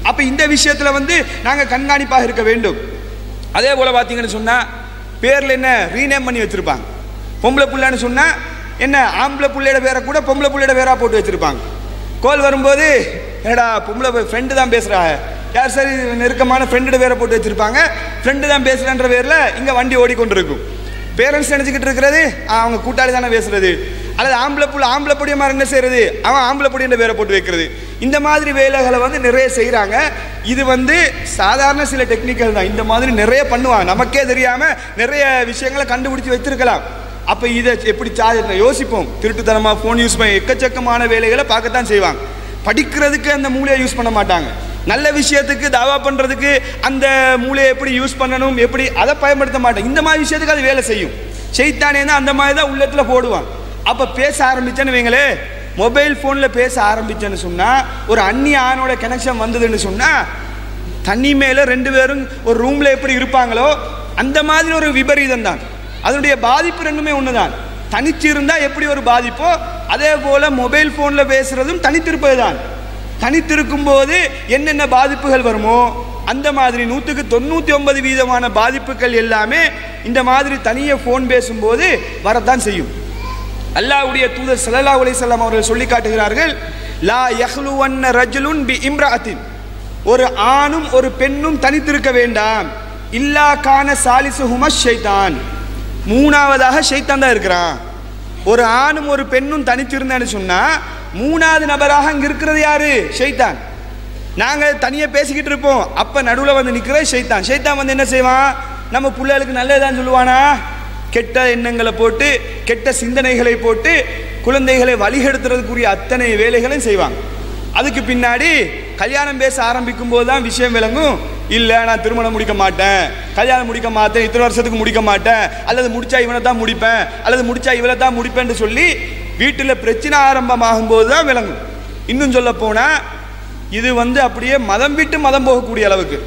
அப்போ இந்த விஷயத்தில் வந்து நாங்கள் கண்காணிப்பாக இருக்க வேண்டும் அதே போல் பார்த்தீங்கன்னு சொன்னால் பேரில் என்ன ரீநேம் பண்ணி வச்சுருப்பாங்க பொம்பளை புள்ளைன்னு சொன்னால் என்ன ஆம்பளை புள்ளையோட பேரை கூட பொம்பளை புள்ளையோட பேராக போட்டு வச்சுருப்பாங்க கோல் வரும்போது என்னடா பொம்பளை ஃப்ரெண்டு தான் பேசுகிறாங்க யார் சரி நெருக்கமான ஃப்ரெண்டோட பேரை போட்டு வச்சுருப்பாங்க ஃப்ரெண்டு தான் பேசுகிறன்ற பேரில் இங்கே வண்டி ஓடிக்கொண்டிருக்கும் பேரண்ட்ஸ் நினச்சிக்கிட்டு இருக்கிறது ஆ, அவங்க கூட்டாளி தானே பேசுறது அல்லது ஆம்பளை புள்ள ஆம்பளை பொடிய மாதிரி என்ன செய்யறது அவன் ஆம்பளை பொடின்ற பேரை போட்டு வைக்கிறது இந்த மாதிரி வேலைகளை வந்து நிறைய செய்கிறாங்க இது வந்து சாதாரண சில டெக்னிக்கல் தான் இந்த மாதிரி நிறைய பண்ணுவாங்க நமக்கே தெரியாமல் நிறைய விஷயங்களை கண்டுபிடிச்சி வச்சிருக்கலாம் அப்போ இதை எப்படி சார்ஜ் யோசிப்போம் திருட்டுத்தனமாக ஃபோன் யூஸ் பண்ணி எக்கச்சக்கமான வேலைகளை பார்க்கத்தான் செய்வாங்க படிக்கிறதுக்கு அந்த மூளையை யூஸ் பண்ண மாட்டாங்க நல்ல விஷயத்துக்கு தாவா பண்ணுறதுக்கு அந்த மூளையை எப்படி யூஸ் பண்ணணும் எப்படி அதை பயன்படுத்த மாட்டாங்க இந்த மாதிரி விஷயத்துக்கு அது வேலை செய்யும் செய்தானே தான் அந்த மாதிரி தான் உள்ளத்தில் போடுவான் அப்போ பேச ஆரம்பிச்சேன்னு வைங்களே மொபைல் ஃபோனில் பேச ஆரம்பிச்சேன்னு சொன்னால் ஒரு அந்நிய ஆணோட கனெக்ஷன் வந்ததுன்னு சொன்னால் தண்ணி மேலே ரெண்டு பேரும் ஒரு ரூமில் எப்படி இருப்பாங்களோ அந்த மாதிரி ஒரு விபரீதம் தான் அதனுடைய பாதிப்பு ரெண்டுமே ஒன்று தான் தனிச்சு இருந்தால் எப்படி ஒரு பாதிப்போ அதே போல் மொபைல் ஃபோனில் பேசுகிறதும் தனித்திருப்பது தான் தனித்திருக்கும் போது என்னென்ன பாதிப்புகள் வருமோ அந்த மாதிரி நூற்றுக்கு தொண்ணூற்றி ஒன்பது வீதமான பாதிப்புகள் எல்லாமே இந்த மாதிரி தனியே ஃபோன் பேசும்போது வரத்தான் செய்யும் அல்லாஹ்வுடைய தூதர் ஸல்லல்லாஹு அலைஹி வஸல்லம் அவர்கள் சொல்லி காட்டுகிறார்கள் லா யஹ்லுவன்ன ரஜுலுன் பி இம்ராத்தின் ஒரு ஆணும் ஒரு பெண்ணும் தனித்திருக்க வேண்டாம் இல்லா கான சாலிசுஹும ஷைத்தான் மூணாவதாக ஷைத்தான் தான் இருக்கிறான் ஒரு ஆணும் ஒரு பெண்ணும் தனித்திருந்தேன்னு சொன்னா மூணாவது நபராக அங்க இருக்கிறது யாரு ஷைத்தான் நாங்கள் தனியாக பேசிக்கிட்டு இருப்போம் அப்போ நடுவில் வந்து நிற்கிறது ஷைத்தான் ஷைத்தான் வந்து என்ன செய்வான் நம்ம பிள்ளைகளுக்கு நல்லதான் சொல்லுவானா கெட்ட எண்ணங்களை போட்டு கெட்ட சிந்தனைகளை போட்டு குழந்தைகளை வழிகெடுத்துறதுக்குரிய அத்தனை வேலைகளையும் செய்வாங்க அதுக்கு பின்னாடி கல்யாணம் பேச ஆரம்பிக்கும் போது தான் விஷயம் விளங்கும் இல்லை நான் திருமணம் முடிக்க மாட்டேன் கல்யாணம் முடிக்க மாட்டேன் இத்தனை வருஷத்துக்கு முடிக்க மாட்டேன் அல்லது முடிச்சா இவனை தான் முடிப்பேன் அல்லது முடிச்சா இவளை தான் முடிப்பேன்னு சொல்லி வீட்டில் பிரச்சனை ஆரம்பமாகும் போது தான் விளங்கும் இன்னும் சொல்ல போனால் இது வந்து அப்படியே மதம் விட்டு மதம் போகக்கூடிய அளவுக்கு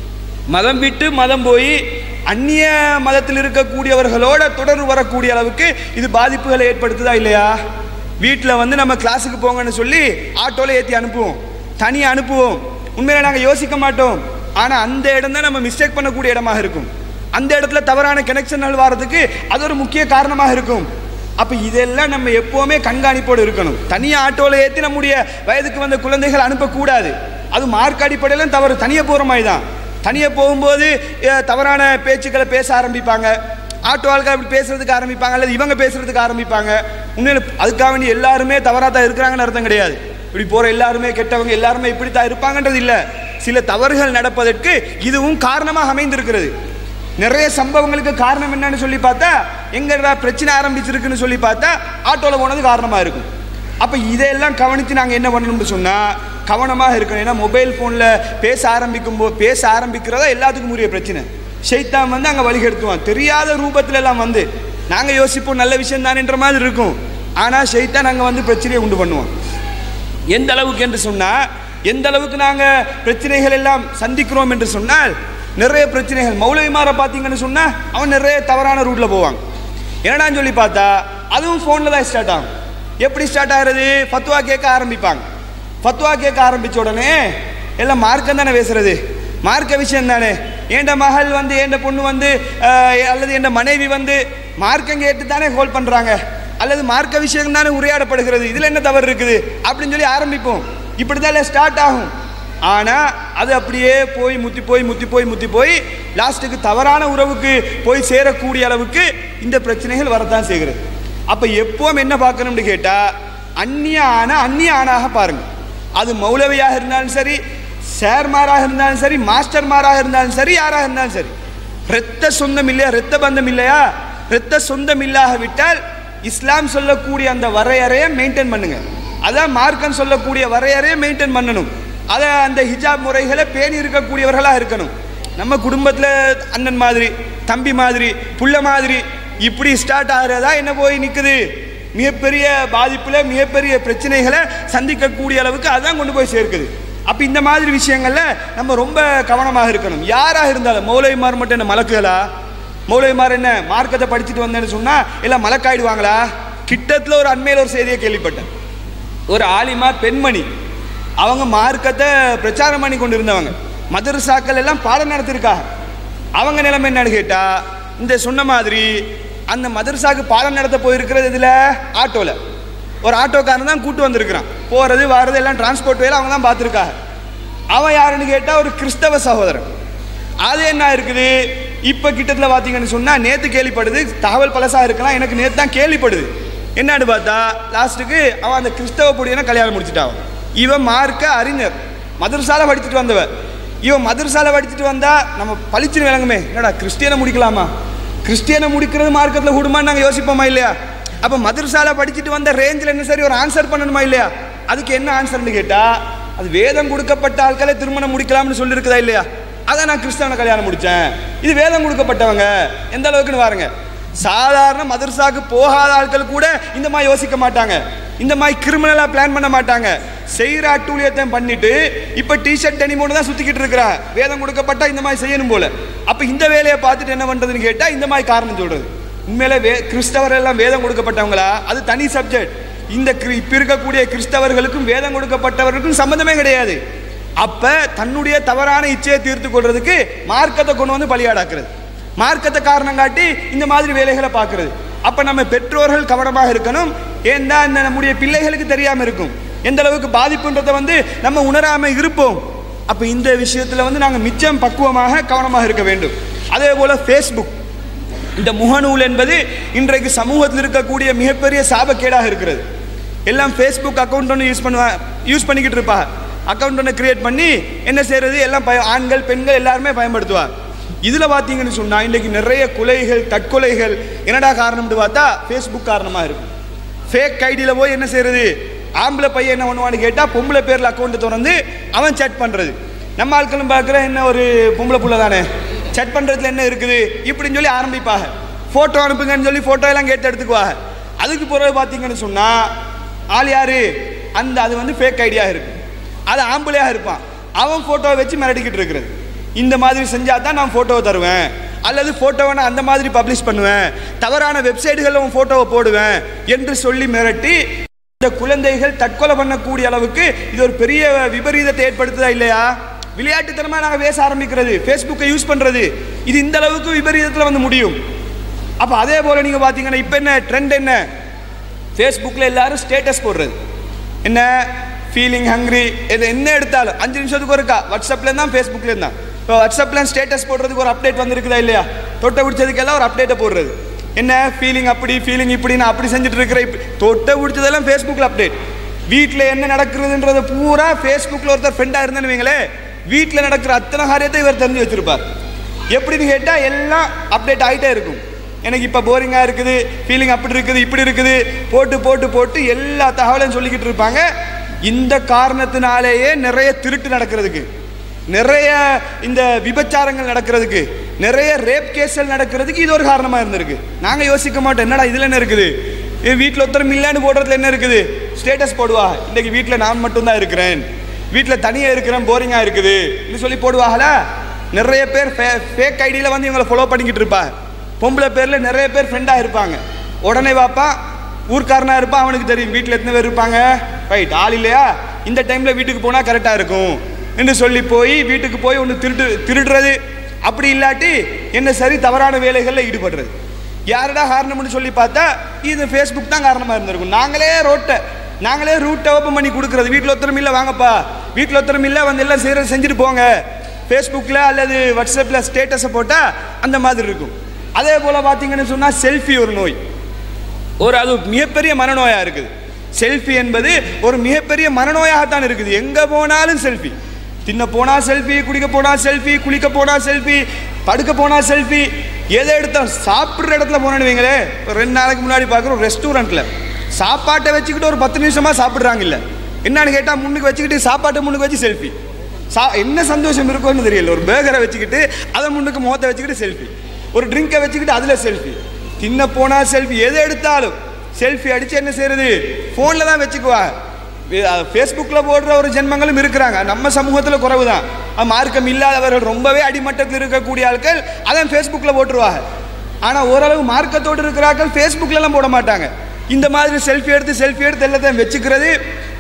மதம் விட்டு மதம் போய் அந்நிய மதத்தில் இருக்கக்கூடியவர்களோட தொடர்பு வரக்கூடிய அளவுக்கு இது பாதிப்புகளை ஏற்படுத்துதா இல்லையா வீட்டில் வந்து நம்ம கிளாஸுக்கு போங்கன்னு சொல்லி ஆட்டோல ஏற்றி அனுப்புவோம் தனியாக அனுப்புவோம் உண்மையில நாங்கள் யோசிக்க மாட்டோம் ஆனால் அந்த இடம் தான் நம்ம மிஸ்டேக் பண்ணக்கூடிய இடமாக இருக்கும் அந்த இடத்துல தவறான கனெக்ஷன்கள் வர்றதுக்கு அது ஒரு முக்கிய காரணமாக இருக்கும் அப்போ இதெல்லாம் நம்ம எப்போவுமே கண்காணிப்போடு இருக்கணும் தனியாக ஆட்டோவில் ஏற்றி நம்முடைய வயதுக்கு வந்த குழந்தைகள் அனுப்பக்கூடாது அது மார்க் அடிப்படையிலும் தவறு தனியாக போகிற மாதிரி தான் தனியாக போகும்போது அஹ், தவறான பேச்சுக்களை பேச ஆரம்பிப்பாங்க ஆட்டோ ஆட்கள் அப்படி பேசுறதுக்கு ஆரம்பிப்பாங்க அல்லது இவங்க பேசுறதுக்கு ஆரம்பிப்பாங்க உண்மையில அதுக்காக வேண்டி எல்லாருமே தவறாக தான் இருக்கிறாங்கன்னு அர்த்தம் கிடையாது இப்படி போகிற எல்லாருமே கெட்டவங்க எல்லாருமே இப்படி தான் இருப்பாங்கன்றது இல்லை சில தவறுகள் நடப்பதற்கு இதுவும் காரணமாக அமைந்திருக்கிறது நிறைய சம்பவங்களுக்கு காரணம் என்னன்னு சொல்லி பார்த்தா எங்கடா பிரச்சனை ஆரம்பிச்சிருக்குன்னு சொல்லி பார்த்தா ஆட்டோவில் போனது காரணமாக இருக்கும் அப்போ இதையெல்லாம் கவனித்து நாங்கள் என்ன பண்ணணும்னு சொன்னால் கவனமாக இருக்கணும் ஏன்னா மொபைல் ஃபோனில் பேச ஆரம்பிக்கும் போது பேச ஆரம்பிக்கிறதா எல்லாத்துக்கும் உரிய பிரச்சனை ஷைத்தான் வந்து அங்கே வழிகெடுத்துவான் தெரியாத ரூபத்துல எல்லாம் வந்து நாங்கள் யோசிப்போம் நல்ல விஷயம் தானேன்ற மாதிரி இருக்கும் ஆனால் ஷைத்தான் அங்கே வந்து பிரச்சனையை உண்டு பண்ணுவான் எந்த அளவுக்கு என்று சொன்னால் எந்த அளவுக்கு நாங்கள் பிரச்சனைகள் எல்லாம் சந்திக்கிறோம் என்று சொன்னால் நிறைய பிரச்சனைகள் மௌலவிமாரை பார்த்தீங்கன்னு சொன்னால் அவன் நிறைய தவறான ரூட்டில் போவாங்க என்னடான்னு சொல்லி பார்த்தா அதுவும் ஃபோனில் தான் ஸ்டார்ட் ஆகும் எப்படி ஸ்டார்ட் ஆகிறது ஃபத்வா கேட்க ஆரம்பிப்பாங்க ஃபத்வா கேட்க ஆரம்பிச்ச உடனே எல்லாம் மார்க்கம் தானே பேசுறது மார்க்க விஷயம் தானே ஏண்ட மகள் வந்து ஏண்ட பொண்ணு வந்து அஹ், அல்லது என் மனைவி வந்து மார்க்கம் கேட்டு தானே ஹோல்ட் பண்ணுறாங்க அல்லது மார்க்க விஷயம் தானே உரையாடப்படுகிறது இதில் என்ன தவறு இருக்குது அப்படின்னு சொல்லி ஆரம்பிப்போம் இப்படி தான் ஸ்டார்ட் ஆகும் ஆனால் அது அப்படியே போய் முத்தி போய் முத்தி போய் முத்தி போய் லாஸ்ட்டுக்கு தவறான உறவுக்கு போய் சேரக்கூடிய அளவுக்கு இந்த பிரச்சனைகள் வரத்தான் செய்கிறது அப்போ எப்பவும் என்ன பார்க்கணும்னு கேட்டால் அந்நிய ஆணை அந்நிய ஆணாக பாருங்க அது மௌலவியாக இருந்தாலும் சரி சேர்மாராக இருந்தாலும் சரி மாஸ்டர்மாராக இருந்தாலும் சரி யாராக இருந்தாலும் சரி இரத்த சொந்தம் இல்லையா இரத்த பந்தம் இல்லையா இரத்த சொந்தம் இல்லாக விட்டால் இஸ்லாம் சொல்லக்கூடிய அந்த வரையறையை மெயின்டைன் பண்ணுங்க அதான் மார்க்கம் சொல்லக்கூடிய வரையறையை மெயின்டைன் பண்ணணும் அதை அந்த ஹிஜாப் முறைகளை பேணி இருக்கக்கூடியவர்களாக இருக்கணும் நம்ம குடும்பத்தில் அண்ணன் மாதிரி தம்பி மாதிரி புள்ள மாதிரி இப்படி ஸ்டார்ட் ஆகிறதா என்ன போய் நிற்குது மிகப்பெரிய பாதிப்பில் மிகப்பெரிய பிரச்சனைகளை சந்திக்கக்கூடிய அளவுக்கு அதான் கொண்டு போய் சேர்க்குது அப்போ இந்த மாதிரி விஷயங்கள்ல நம்ம ரொம்ப கவனமாக இருக்கணும் யாராக இருந்தாலும் மௌலவிமார் மட்டும் என்ன மலக்குகளா மௌலவிமார் என்ன மார்க்கத்தை படிச்சுட்டு வந்தேன்னு சொன்னால் எல்லாம் மலக்காயிடுவாங்களா கிட்டத்தில் ஒரு அண்மையில் ஒரு செய்தியை கேள்விப்பட்டேன் ஒரு ஆலிமா பெண்மணி அவங்க மார்க்கத்தை பிரச்சாரம் பண்ணி கொண்டு இருந்தவங்க மதரசாக்கள் எல்லாம் பாடம் நடத்திருக்காங்க அவங்க நிலைமை என்னன்னு கேட்டா இந்த சொன்ன மாதிரி அந்த மதரசாக்கு பாடம் நடத்த போயிருக்கிறது இதுல ஆட்டோல ஒரு ஆட்டோக்காரன் தான் கூட்டு வந்திருக்கிறான் போறது வர்றது எல்லாம் டிரான்ஸ்போர்ட் வேலை அவங்க தான் பார்த்துருக்காங்க அவன் யாருன்னு கேட்டா ஒரு கிறிஸ்தவ சகோதரன் அது என்ன இருக்குது இப்ப கிட்டத்துல பாத்தீங்கன்னு சொன்னா நேத்து கேள்விப்படுது தகவல் பழசா இருக்கலாம் எனக்கு நேத்து தான் கேள்விப்படுது என்னன்னு பார்த்தா லாஸ்ட்டுக்கு அவன் அந்த கிறிஸ்தவ பொடியனை கல்யாணம் முடிச்சிட்டான் இவன் மார்க்க அறிஞர் மதரசால படிச்சுட்டு வந்தவன் இவன் மதரசால படிச்சுட்டு வந்தா நம்ம பளிச்சுன்னு விளங்குமே என்னடா கிறிஸ்டியனை முடிக்கலாமா கிறிஸ்டியனை முடிக்கிறது மார்க்கத்தில் கூடுமான்னு நாங்கள் யோசிப்போமா இல்லையா அப்போ மதரசால படிச்சுட்டு வந்த ரேஞ்சில் என்ன சரி ஒரு ஆன்சர் பண்ணணுமா இல்லையா அதுக்கு என்ன ஆன்சர்னு கேட்டா அது வேதம் கொடுக்கப்பட்ட ஆட்களை திருமணம் முடிக்கலாம்னு சொல்லியிருக்குதா இல்லையா அதான் நான் கிறிஸ்தவனை கல்யாணம் முடிச்சேன் இது வேதம் கொடுக்கப்பட்டவங்க எந்த அளவுக்குன்னு பாருங்க சாதாரண மதரசாக்கு போகாத ஆட்கள் கூட இந்த மாதிரி யோசிக்க மாட்டாங்க இந்த மாதிரி கிரிமினலா பிளான் பண்ண மாட்டாங்க செய்யற அட்டூழியத்தை பண்ணிட்டு இப்ப டிஷர்ட் டெனிமோடு தான் சுத்திக்கிட்டு இருக்கிறா வேதம் கொடுக்கப்பட்டா இந்த மாதிரி செய்யணும் போல அப்ப இந்த வேலையை பார்த்துட்டு என்ன பண்றதுன்னு கேட்டா இந்த மாதிரி காரணம் சொல்றது உண்மையிலே வே கிறிஸ்தவர் எல்லாம் வேதம் கொடுக்கப்பட்டவங்களா அது தனி சப்ஜெக்ட் இந்த கிரி- இப்ப இருக்கக்கூடிய கிறிஸ்தவர்களுக்கும் வேதம் கொடுக்கப்பட்டவர்களுக்கும் சம்பந்தமே கிடையாது அப்ப தன்னுடைய தவறான இச்சையை தீர்த்து கொள்றதுக்கு மார்க்கத்தை கொண்டு வந்து பலியாடாக்குறது மார்க்கத்தை காரணம் காட்டி இந்த மாதிரி வேலைகளை பார்க்கிறது அப்ப நம்ம பெற்றோர்கள் கவனமாக இருக்கணும் ஏன்னா இந்த நம்முடைய பிள்ளைகளுக்கு தெரியாம இருக்கும் எந்த அளவுக்கு பாதிப்புன்றதை வந்து நம்ம உணராம இருப்போம் அப்ப இந்த விஷயத்துல வந்து நாங்க மிச்சம் பக்குவமாக கவனமாக இருக்க வேண்டும் அதே போல ஃபேஸ்புக் இந்த முகநூல் என்பது இன்றைக்கு சமூகத்தில் இருக்கக்கூடிய மிகப்பெரிய சாபக்கேடாக இருக்கிறது எல்லாம் ஃபேஸ்புக் அக்கௌண்ட் ஒன்று யூஸ் பண்ணுவா யூஸ் பண்ணிக்கிட்டு இருப்பா அக்கௌண்ட் ஒன்று கிரியேட் பண்ணி என்ன செய்யறது எல்லாம் பய ஆண்கள் பெண்கள் எல்லாருமே பயன்படுத்துவார் இதில் பார்த்தீங்கன்னு சொன்னால் இன்றைக்கு நிறைய கொலைகள் தற்கொலைகள் என்னடா காரணம்னு பார்த்தா ஃபேஸ்புக் காரணமாக இருக்கும் ஃபேக் ஐடியில் போய் என்ன செய்யறது ஆம்பளை பையன் என்ன பண்ணுவான்னு கேட்டால் பொம்பளை பேரில் அக்கௌண்ட் திறந்து அவன் சேட் பண்ணுறது நம்ம ஆட்களும் பார்க்குற என்ன ஒரு பொம்பளை புள்ள தானே சேட் பண்ணுறதுல என்ன இருக்குது இப்படின்னு சொல்லி ஆரம்பிப்பாங்க ஃபோட்டோ அனுப்புங்கன்னு சொல்லி ஃபோட்டோ எல்லாம் கேட்டு எடுத்துக்குவாங்க அதுக்கு பிறகு பார்த்தீங்கன்னு சொன்னால் ஆள் யாரு அந்த அது வந்து ஃபேக் ஐடியா இருக்கு அது ஆம்பளையாக இருப்பான் அவன் ஃபோட்டோவை வச்சு மிரட்டிக்கிட்டு இருக்கிறது இந்த மாதிரி செஞ்சால் தான் நான் ஃபோட்டோவை தருவேன் அல்லது ஃபோட்டோவை நான் அந்த மாதிரி பப்ளிஷ் பண்ணுவேன் தவறான வெப்சைட்டுகளில் உன் ஃபோட்டோவை போடுவேன் என்று சொல்லி மிரட்டி இந்த குழந்தைகள் தற்கொலை பண்ணக்கூடிய அளவுக்கு இது ஒரு பெரிய விபரீதத்தை ஏற்படுத்துதா இல்லையா விளையாட்டுத்தனமா நாங்க பேச ஆரம்பிக்கிறது ஃபேஸ்புக்கை யூஸ் பண்றது இது இந்த அளவுக்கு விபரீதத்துல வந்து முடியும் அப்ப அதே போல நீங்க பாத்தீங்கன்னா இப்ப என்ன ட்ரெண்ட் என்ன ஃபேஸ்புக்கில் எல்லாரும் ஸ்டேட்டஸ் போடுறது என்ன ஃபீலிங் ஹங்க்ரி இது என்ன எடுத்தாலும் அஞ்சு நிமிஷத்துக்கு ஒருக்கா வாட்ஸ்அப்ல தான் ஃபேஸ்புக்ல தான் இப்போ வாட்ஸ்அப்ல ஸ்டேட்டஸ் போடுறதுக்கு ஒரு அப்டேட் வந்திருக்குதா இல்லையா தொட்டை பிடிச்சதுக்கெல்லாம் ஒரு அப்டேட்டை போடுறது என்ன ஃபீலிங் அப்படி ஃபீலிங் இப்படி நான் அப்படி செஞ்சுட்டு இருக்கிறேன் இப்படி தொட்டை பிடிச்சதெல்லாம் ஃபேஸ்புக்கில் அப்டேட் வீட்டில் என்ன நடக்குதுன்றது பூரா ஃபேஸ்புக்கில் ஒருத்தர் ஃப்ரெண்டாக இருந்தேன்னு வைங்களே வீட்டில் நடக்கிற அத்தனை காரியத்தை இவர் தெரிஞ்சு வச்சிருப்பார் எப்படின்னு கேட்டால் எல்லாம் அப்டேட் ஆகிட்டே இருக்கும் எனக்கு இப்போ போரிங்காக இருக்குது ஃபீலிங் அப்படி இருக்குது இப்படி இருக்குது போட்டு போட்டு போட்டு எல்லா தகவலையும் சொல்லிக்கிட்டு இருப்பாங்க இந்த காரணத்தினாலேயே நிறைய திருட்டு நடக்கிறதுக்கு நிறைய இந்த விபச்சாரங்கள் நடக்கிறதுக்கு நிறைய ரேப் கேஸ்கள் நடக்கிறதுக்கு இது ஒரு காரணமாக இருந்திருக்கு நாங்கள் யோசிக்க மாட்டோம் என்னடா இதில் என்ன இருக்குது வீட்டில் ஒருத்தர் இல்லைன்னு போடுறதுல என்ன இருக்குது ஸ்டேட்டஸ் போடுவா இன்னைக்கு வீட்டில் நான் மட்டும்தான் இருக்கிறேன் வீட்டில் தனியாக இருக்கிறேன் போரிங்காக இருக்குது இப்படி சொல்லி போடுவாங்களா நிறைய பேர் ஃபேக் ஐடியில் வந்து இவங்களை ஃபாலோ பண்ணிக்கிட்டு இருப்பா பொம்பளை பேரில் நிறைய பேர் ஃப்ரெண்டாக இருப்பாங்க உடனே வாப்பா ஊர்க்காரனாக இருப்பான் அவனுக்கு தெரியும் வீட்டில் எத்தனை பேர் இருப்பாங்க ரைட் ஆள் இல்லையா இந்த டைமில் வீட்டுக்கு போனால் கரெக்டாக இருக்கும் என்று சொல்லி போய் வீட்டுக்கு போய் ஒன்று திருட்டு திருடுறது அப்படி இல்லாட்டி என்ன சரி தவறான வேலைகளில் ஈடுபடுறது யாரடா காரணம்னு சொல்லி பார்த்தா இது ஃபேஸ்புக் தான் காரணமாக இருந்திருக்கும் நாங்களே ரோட்டை நாங்களே ரூட்டை ஓப்பன் பண்ணி கொடுக்குறது வீட்டில் ஒருத்தரும் இல்லை வாங்கப்பா வீட்டில் ஒருத்தரும் இல்லை வந்து எல்லாம் செய்கிறது செஞ்சுட்டு போங்க ஃபேஸ்புக்கில் அல்லது வாட்ஸ்அப்பில் ஸ்டேட்டஸை போட்டால் அந்த மாதிரி இருக்கும் அதே போல் பார்த்தீங்கன்னு சொன்னால் செல்ஃபி ஒரு நோய் ஒரு அது மிகப்பெரிய மனநோயாக இருக்குது செல்ஃபி என்பது ஒரு மிகப்பெரிய மனநோயாகத்தான் இருக்குது எங்கே போனாலும் செல்ஃபி தின்ன போனால் செல்ஃபி குடிக்க போனால் செல்ஃபி குளிக்க போனால் செல்ஃபி படுக்க போனால் செல்ஃபி எதை எடுத்தாலும் சாப்பிட்ற இடத்துல போனேன்னு வைங்களே ஒரு ரெண்டு நாளைக்கு முன்னாடி பார்க்குறோம் ரெஸ்டாரண்ட்டில் சாப்பாட்டை வச்சுக்கிட்டு ஒரு பத்து நிமிஷமாக சாப்பிட்றாங்க இல்லை என்னன்னு கேட்டால் முன்னுக்கு வச்சுக்கிட்டு சாப்பாட்டை முன்னுக்கு வச்சு செல்ஃபி சா என்ன சந்தோஷம் இருக்கும்னு தெரியல ஒரு பேகரை வச்சுக்கிட்டு அதை முன்னுக்கு முகத்தை வச்சுக்கிட்டு செல்ஃபி ஒரு ட்ரிங்கை வச்சுக்கிட்டு அதில் செல்ஃபி தின்ன போனால் செல்ஃபி எதை எடுத்தாலும் செல்ஃபி அடித்து என்ன செய்யறது ஃபோனில் தான் வச்சுக்குவா ஃபேஸ்புக்கில் போடுற ஒரு ஜென்மங்களும் இருக்கிறாங்க நம்ம சமூகத்தில் குறைவு தான் மார்க்கம் இல்லாதவர்கள் ரொம்பவே அடிமட்டத்தில் இருக்கக்கூடிய ஆட்கள் அதான் ஃபேஸ்புக்கில் போட்டுருவாங்க ஆனால் ஓரளவு மார்க்கத்தோடு இருக்கிறார்கள் ஃபேஸ்புக்கிலலாம் போட மாட்டாங்க இந்த மாதிரி செல்ஃபி எடுத்து செல்ஃபி எடுத்து எல்லாத்தையும் வச்சுக்கிறது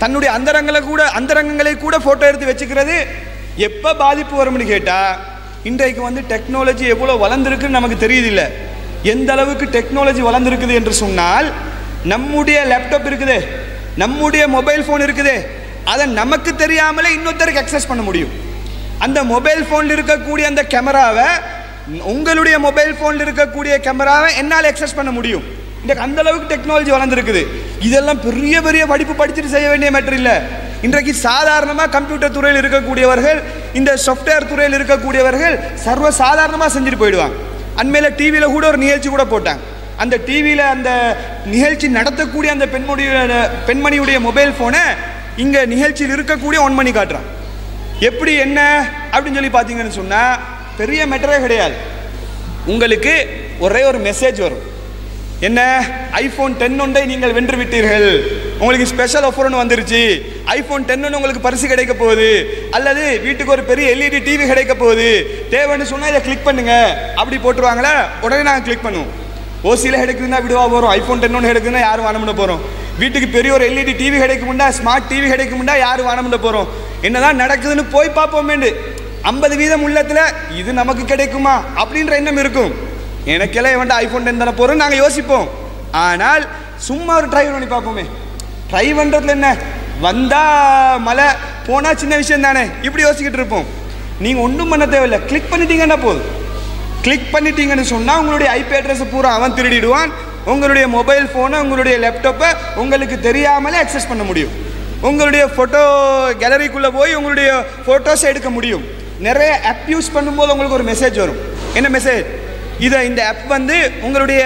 தன்னுடைய அந்தரங்களை கூட அந்தரங்கங்களை கூட ஃபோட்டோ எடுத்து வச்சுக்கிறது எப்போ பாதிப்பு வரும்னு கேட்டால் இன்றைக்கு வந்து டெக்னாலஜி எவ்வளோ வளர்ந்துருக்குன்னு நமக்கு தெரியுதில்ல எந்த அளவுக்கு டெக்னாலஜி வளர்ந்துருக்குது என்று சொன்னால் நம்முடைய லேப்டாப் இருக்குது நம்முடைய மொபைல் ஃபோன் இருக்குது அதை நமக்கு தெரியாமலே இன்னொருத்தருக்கு அக்சஸ் பண்ண முடியும் அந்த மொபைல் ஃபோனில் இருக்கக்கூடிய அந்த கேமராவை உங்களுடைய மொபைல் ஃபோனில் இருக்கக்கூடிய கேமராவை என்னால் அக்சஸ் பண்ண முடியும் இன்றைக்கு அந்த அளவுக்கு டெக்னாலஜி வளர்ந்துருக்குது இதெல்லாம் பெரிய பெரிய படிப்பு படிச்சுட்டு செய்ய வேண்டிய மேட்டர் இல்லை இன்றைக்கு சாதாரணமாக கம்ப்யூட்டர் துறையில் இருக்கக்கூடியவர்கள் இந்த சாஃப்ட்வேர் துறையில் இருக்கக்கூடியவர்கள் சர்வ சாதாரணமாக செஞ்சுட்டு போயிடுவாங்க அண்மையில் டிவியில் கூட ஒரு நிகழ்ச்சி கூட போட்டாங்க அந்த டிவியில் அந்த நிகழ்ச்சி நடத்தக்கூடிய அந்த பெண்மணியுடைய பெண்மணியுடைய மொபைல் ஃபோனை இங்கே நிகழ்ச்சியில் இருக்கக்கூடிய ஒன் பண்ணி காட்டுறான் எப்படி என்ன அப்படின்னு சொல்லி பார்த்தீங்கன்னு சொன்னால் பெரிய மெட்டரே கிடையாது உங்களுக்கு ஒரே ஒரு மெசேஜ் வரும் என்ன ஐஃபோன் டென் ஒன்றை நீங்கள் வென்று விட்டீர்கள் உங்களுக்கு ஸ்பெஷல் ஆஃபர் ஒன்று வந்துருச்சு ஐஃபோன் டென் ஒன்று உங்களுக்கு பரிசு கிடைக்க போகுது அல்லது வீட்டுக்கு ஒரு பெரிய எல்இடி டிவி கிடைக்க போகுது தேவைன்னு சொன்னால் இதை கிளிக் பண்ணுங்க அப்படி போட்டுருவாங்களே உடனே நாங்கள் கிளிக் பண்ணுவோம் ஓசியில் எடுக்குதுன்னா விடுவா போகிறோம் ஐஃபோன் டென் ஒன்று எடுக்குதுன்னா யார் வானமுட போகிறோம் வீட்டுக்கு பெரிய ஒரு எல்இடி டிவி கிடைக்குமுண்டா ஸ்மார்ட் டிவி கிடைக்குமுண்டா யார் வானமுட போகிறோம் என்னதான் நடக்குதுன்னு போய் பார்ப்போமேண்டு ஐம்பது வீதம் உள்ளத்தில் இது நமக்கு கிடைக்குமா அப்படின்ற எண்ணம் இருக்கும் எனக்கெல்லாம் வேண்டாம் ஐஃபோன் டென் தானே போகிறோம் நாங்கள் யோசிப்போம் ஆனால் சும்மா ஒரு ட்ரை பண்ணி பார்ப்போமே ட்ரை பண்ணுறதுல என்ன வந்தா மழை போனால் சின்ன விஷயம் தானே இப்படி யோசிக்கிட்டு இருப்போம் நீங்கள் ஒன்றும் பண்ண தேவையில்லை கிளிக் பண்ணிட்டீங்கன்னா போதும் கிளிக் பண்ணிட்டீங்கன்னு சொன்னால் உங்களுடைய ஐபி அட்ரஸை பூரா அவன் திருடிடுவான் உங்களுடைய மொபைல் ஃபோனை உங்களுடைய லேப்டாப்பை உங்களுக்கு தெரியாமலே அக்சஸ் பண்ண முடியும் உங்களுடைய ஃபோட்டோ கேலரிக்குள்ளே போய் உங்களுடைய ஃபோட்டோஸை எடுக்க முடியும் நிறைய ஆப் யூஸ் பண்ணும்போது உங்களுக்கு ஒரு மெசேஜ் வரும் என்ன மெசேஜ் இதை இந்த ஆப் வந்து உங்களுடைய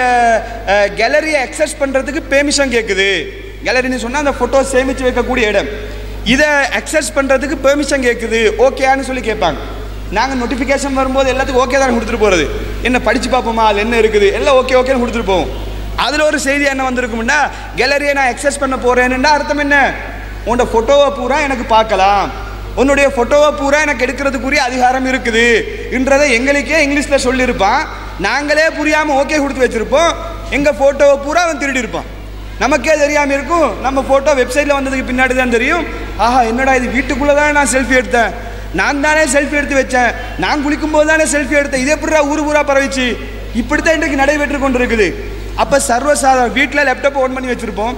கேலரியை அக்சஸ் பண்ணுறதுக்கு பெர்மிஷன் கேட்குது கேலரின்னு சொன்னால் அந்த ஃபோட்டோ சேமித்து வைக்கக்கூடிய இடம் இதை அக்சஸ் பண்ணுறதுக்கு பெர்மிஷன் கேட்குது ஓகேன்னு சொல்லி கேட்பாங்க நாங்கள் நோட்டிஃபிகேஷன் வரும்போது எல்லாத்துக்கும் ஓகே தான் கொடுத்துட்டு போகிறது என்ன படித்து பார்ப்போமா அது என்ன இருக்குது எல்லாம் ஓகே ஓகேன்னு கொடுத்துட்டு போவோம் அதில் ஒரு செய்தி என்ன வந்திருக்கும்னா கேலரியை நான் அக்சஸ் பண்ண போகிறேன்னுண்டா அர்த்தம் என்ன உன்னோட ஃபோட்டோவை பூரா எனக்கு பார்க்கலாம் உன்னுடைய ஃபோட்டோவை பூரா எனக்கு எடுக்கிறதுக்குரிய அதிகாரம் இருக்குது என்றதை எங்களுக்கே இங்கிலீஷில் சொல்லியிருப்பான் நாங்களே புரியாமல் ஓகே கொடுத்து வச்சுருப்போம் எங்கள் ஃபோட்டோவை பூரா அவன் திருடி இருப்பான் நமக்கே தெரியாமல் இருக்கும் நம்ம ஃபோட்டோ வெப்சைட்டில் வந்ததுக்கு பின்னாடி தான் தெரியும் ஆஹா என்னடா இது வீட்டுக்குள்ளே தானே நான் செல்ஃபி எடுத்தேன் நான் தானே செல்ஃபி எடுத்து வச்சேன் நான் குளிக்கும்போது தானே செல்ஃபி எடுத்தேன் இது எப்படிடா ஊர் ஊரா பரவிச்சு இப்படித்தான் இன்றைக்கு நடைபெற்று கொண்டு இருக்குது அப்போ சர்வசாதாரண வீட்டில் லேப்டாப்பை ஒன் பண்ணி வச்சுருப்போம்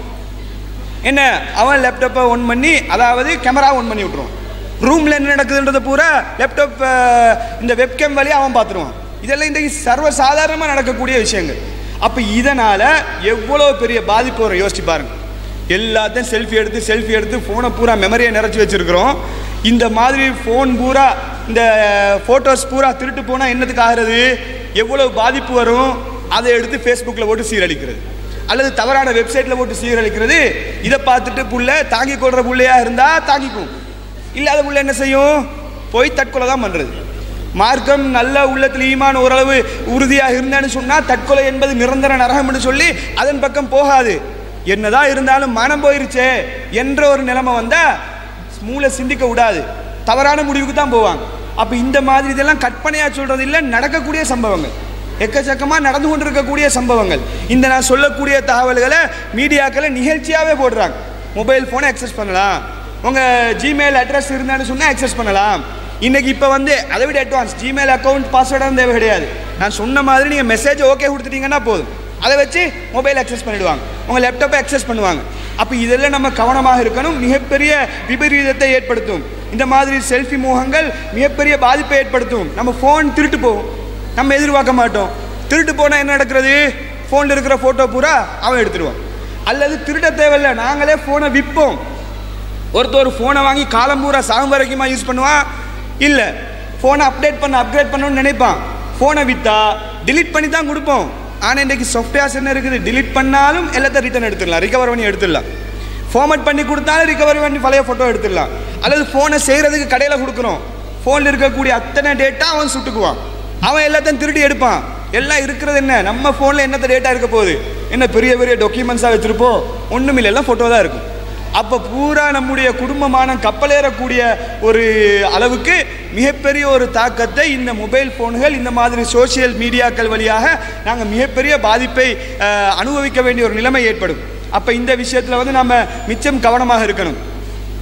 என்ன அவன் லேப்டாப்பை ஒன் பண்ணி அதாவது கேமரா ஒன் பண்ணி விட்ருவான் ரூமில் என்ன நடக்குதுன்றதை பூரா லேப்டாப் இந்த வெப்கேம் வழியாக அவன் பார்த்துருவான் இதெல்லாம் இன்றைக்கு சர்வசாதாரணமாக நடக்கக்கூடிய விஷயங்கள் அப்போ இதனால் எவ்வளோ பெரிய பாதிப்பு வரும் யோசிச்சு பாருங்க எல்லாத்தையும் செல்ஃபி எடுத்து செல்ஃபி எடுத்து ஃபோனை பூரா மெமரியை நிறச்சி வச்சுருக்கிறோம் இந்த மாதிரி ஃபோன் பூரா இந்த ஃபோட்டோஸ் பூரா திருட்டு போனால் என்னத்துக்கு ஆகிறது எவ்வளோ பாதிப்பு வரும் அதை எடுத்து ஃபேஸ்புக்கில் போட்டு சீரழிக்கிறது அல்லது தவறான வெப்சைட்டில் போட்டு சீரழிக்கிறது இதை பார்த்துட்டு புள்ள தாங்கி கொள்கிற புள்ளையா இருந்தால் தாங்கிக்கும் இல்லாத புள்ள என்ன செய்யும் போய் தற்கொலை தான் பண்ணுறது மார்க்கம் நல்ல உள்ளத்தில் ஈமான் ஓரளவு உறுதியாக இருந்தேன்னு சொன்னால் தற்கொலை என்பது நிரந்தர நரகம்னு சொல்லி அதன் பக்கம் போகாது என்னதான் இருந்தாலும் மனம் போயிருச்சே என்ற ஒரு நிலைமை வந்தால் மூளை சிந்திக்க விடாது தவறான முடிவுக்கு தான் போவாங்க அப்போ இந்த மாதிரி இதெல்லாம் கற்பனையாக சொல்கிறது இல்லை நடக்கக்கூடிய சம்பவங்கள் எக்கச்சக்கமாக நடந்து கொண்டிருக்கக்கூடிய சம்பவங்கள் இந்த நான் சொல்லக்கூடிய தகவல்களை மீடியாக்களை நிகழ்ச்சியாகவே போடுறாங்க மொபைல் ஃபோனை அக்சஸ் பண்ணலாம் உங்கள் ஜிமெயில் அட்ரஸ் இருந்தான்னு சொன்னால் அக்சஸ் பண்ணலாம் இன்னைக்கு இப்போ வந்து அதை விட அட்வான்ஸ் ஜிமெயில் அக்கௌண்ட் பாஸ்வேர்டாக தேவை கிடையாது நான் சொன்ன மாதிரி நீங்கள் மெசேஜ் ஓகே கொடுத்துட்டீங்கன்னா போதும் அதை வச்சு மொபைல் அக்சஸ் பண்ணிடுவாங்க உங்கள் லேப்டாப்பை அக்சஸ் பண்ணுவாங்க அப்போ இதெல்லாம் நம்ம கவனமாக இருக்கணும் மிகப்பெரிய விபரீதத்தை ஏற்படுத்தும் இந்த மாதிரி செல்ஃபி மோகங்கள் மிகப்பெரிய பாதிப்பை ஏற்படுத்தும் நம்ம ஃபோன் திருட்டு போகும் நம்ம எதிர்பார்க்க மாட்டோம் திருட்டு போனால் என்ன நடக்கிறது ஃபோனில் இருக்கிற ஃபோட்டோ பூரா அவன் எடுத்துருவான் அல்லது திருட தேவையில்லை நாங்களே ஃபோனை விற்போம் ஒருத்தர் ஒரு ஃபோனை வாங்கி காலம் பூரா சாகும் வரைக்குமா யூஸ் பண்ணுவான் இல்லை ஃபோனை அப்டேட் பண்ண அப்கிரேட் பண்ணணும்னு நினைப்பான் ஃபோனை விற்றா delete பண்ணி தான் கொடுப்போம் ஆனால் இன்றைக்கி சாஃப்ட்வேர்ஸ் என்ன இருக்குது delete பண்ணாலும் எல்லாத்தையும் ரிட்டர்ன் எடுத்துடலாம் ரிகவர் பண்ணி எடுத்துடலாம் ஃபார்மேட் பண்ணி கொடுத்தாலும் ரிகவர் பண்ணி பழைய ஃபோட்டோ எடுத்துடலாம் அல்லது ஃபோனை செய்கிறதுக்கு கடையில் கொடுக்குறோம் ஃபோனில் இருக்கக்கூடிய அத்தனை டேட்டா அவன் சுட்டுக்குவான் அவன் எல்லாத்தையும் திருடி எடுப்பான் எல்லாம் இருக்கிறது என்ன நம்ம ஃபோனில் என்னத்த டேட்டா இருக்க போகுது என்ன பெரிய பெரிய டாக்குமெண்ட்ஸாக வச்சுருப்போம் ஒன்றும் எல்லாம் ஃபோட்டோ தான் இருக்கும் அப்போ பூரா நம்முடைய குடும்பமான கப்பலேறக்கூடிய ஒரு அளவுக்கு மிகப்பெரிய ஒரு தாக்கத்தை இந்த மொபைல் ஃபோன்கள் இந்த மாதிரி சோஷியல் மீடியாக்கள் வழியாக நாங்கள் மிகப்பெரிய பாதிப்பை அஹ், அனுபவிக்க வேண்டிய ஒரு நிலைமை ஏற்படும் அப்போ இந்த விஷயத்தில் வந்து நம்ம மிச்சம் கவனமாக இருக்கணும்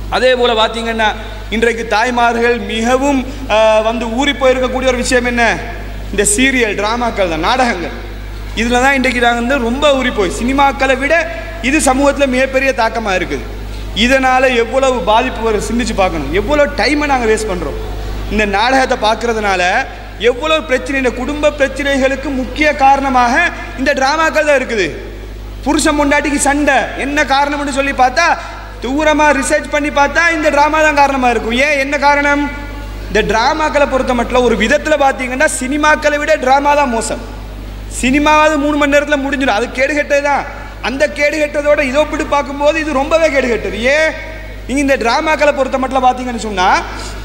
அதே போல் பார்த்தீங்கன்னா இன்றைக்கு தாய்மார்கள் மிகவும் ஆஹ், வந்து ஊறி போயிருக்கக்கூடிய ஒரு விஷயம் என்ன இந்த சீரியல் டிராமாக்கள் தான் நாடகங்கள் இதில் தான் இன்றைக்கு நாங்கள் வந்து ரொம்ப ஊறி போய் சினிமாக்களை விட இது சமூகத்தில் மிகப்பெரிய தாக்கமாக இருக்குது இதனால் எவ்வளவு பாதிப்பு வரும் சிந்திச்சு பார்க்கணும் எவ்வளோ டைமை நாங்கள் வேஸ்ட் பண்ணுறோம் இந்த நாடகத்தை பார்க்கறதுனால எவ்வளோ பிரச்சனை இந்த குடும்ப பிரச்சனைகளுக்கு முக்கிய காரணமாக இந்த டிராமாக்கள் தான் இருக்குது புருஷன் பொண்டாட்டிக்கு சண்டை என்ன காரணம்னு சொல்லி பார்த்தா தூரமாக ரிசர்ச் பண்ணி பார்த்தா இந்த ட்ராமா தான் காரணமாக இருக்கும் ஏன் என்ன காரணம் இந்த டிராமாக்களை பொறுத்த மட்டும் ஒரு விதத்தில் பார்த்தீங்கன்னா சினிமாக்களை விட ட்ராமா தான் மோசம் சினிமாவது மூணு மணி நேரத்தில் முடிஞ்சிடும் அது கேடுகெட்டது தான் அந்த கேடுகெட்டதோட இதோ இப்படி பார்க்கும்போது இது ரொம்பவே கேடுகெட்டது ஏன் நீங்கள் இந்த டிராமாக்களை பொறுத்த மட்டும் பார்த்தீங்கன்னு சொன்னால்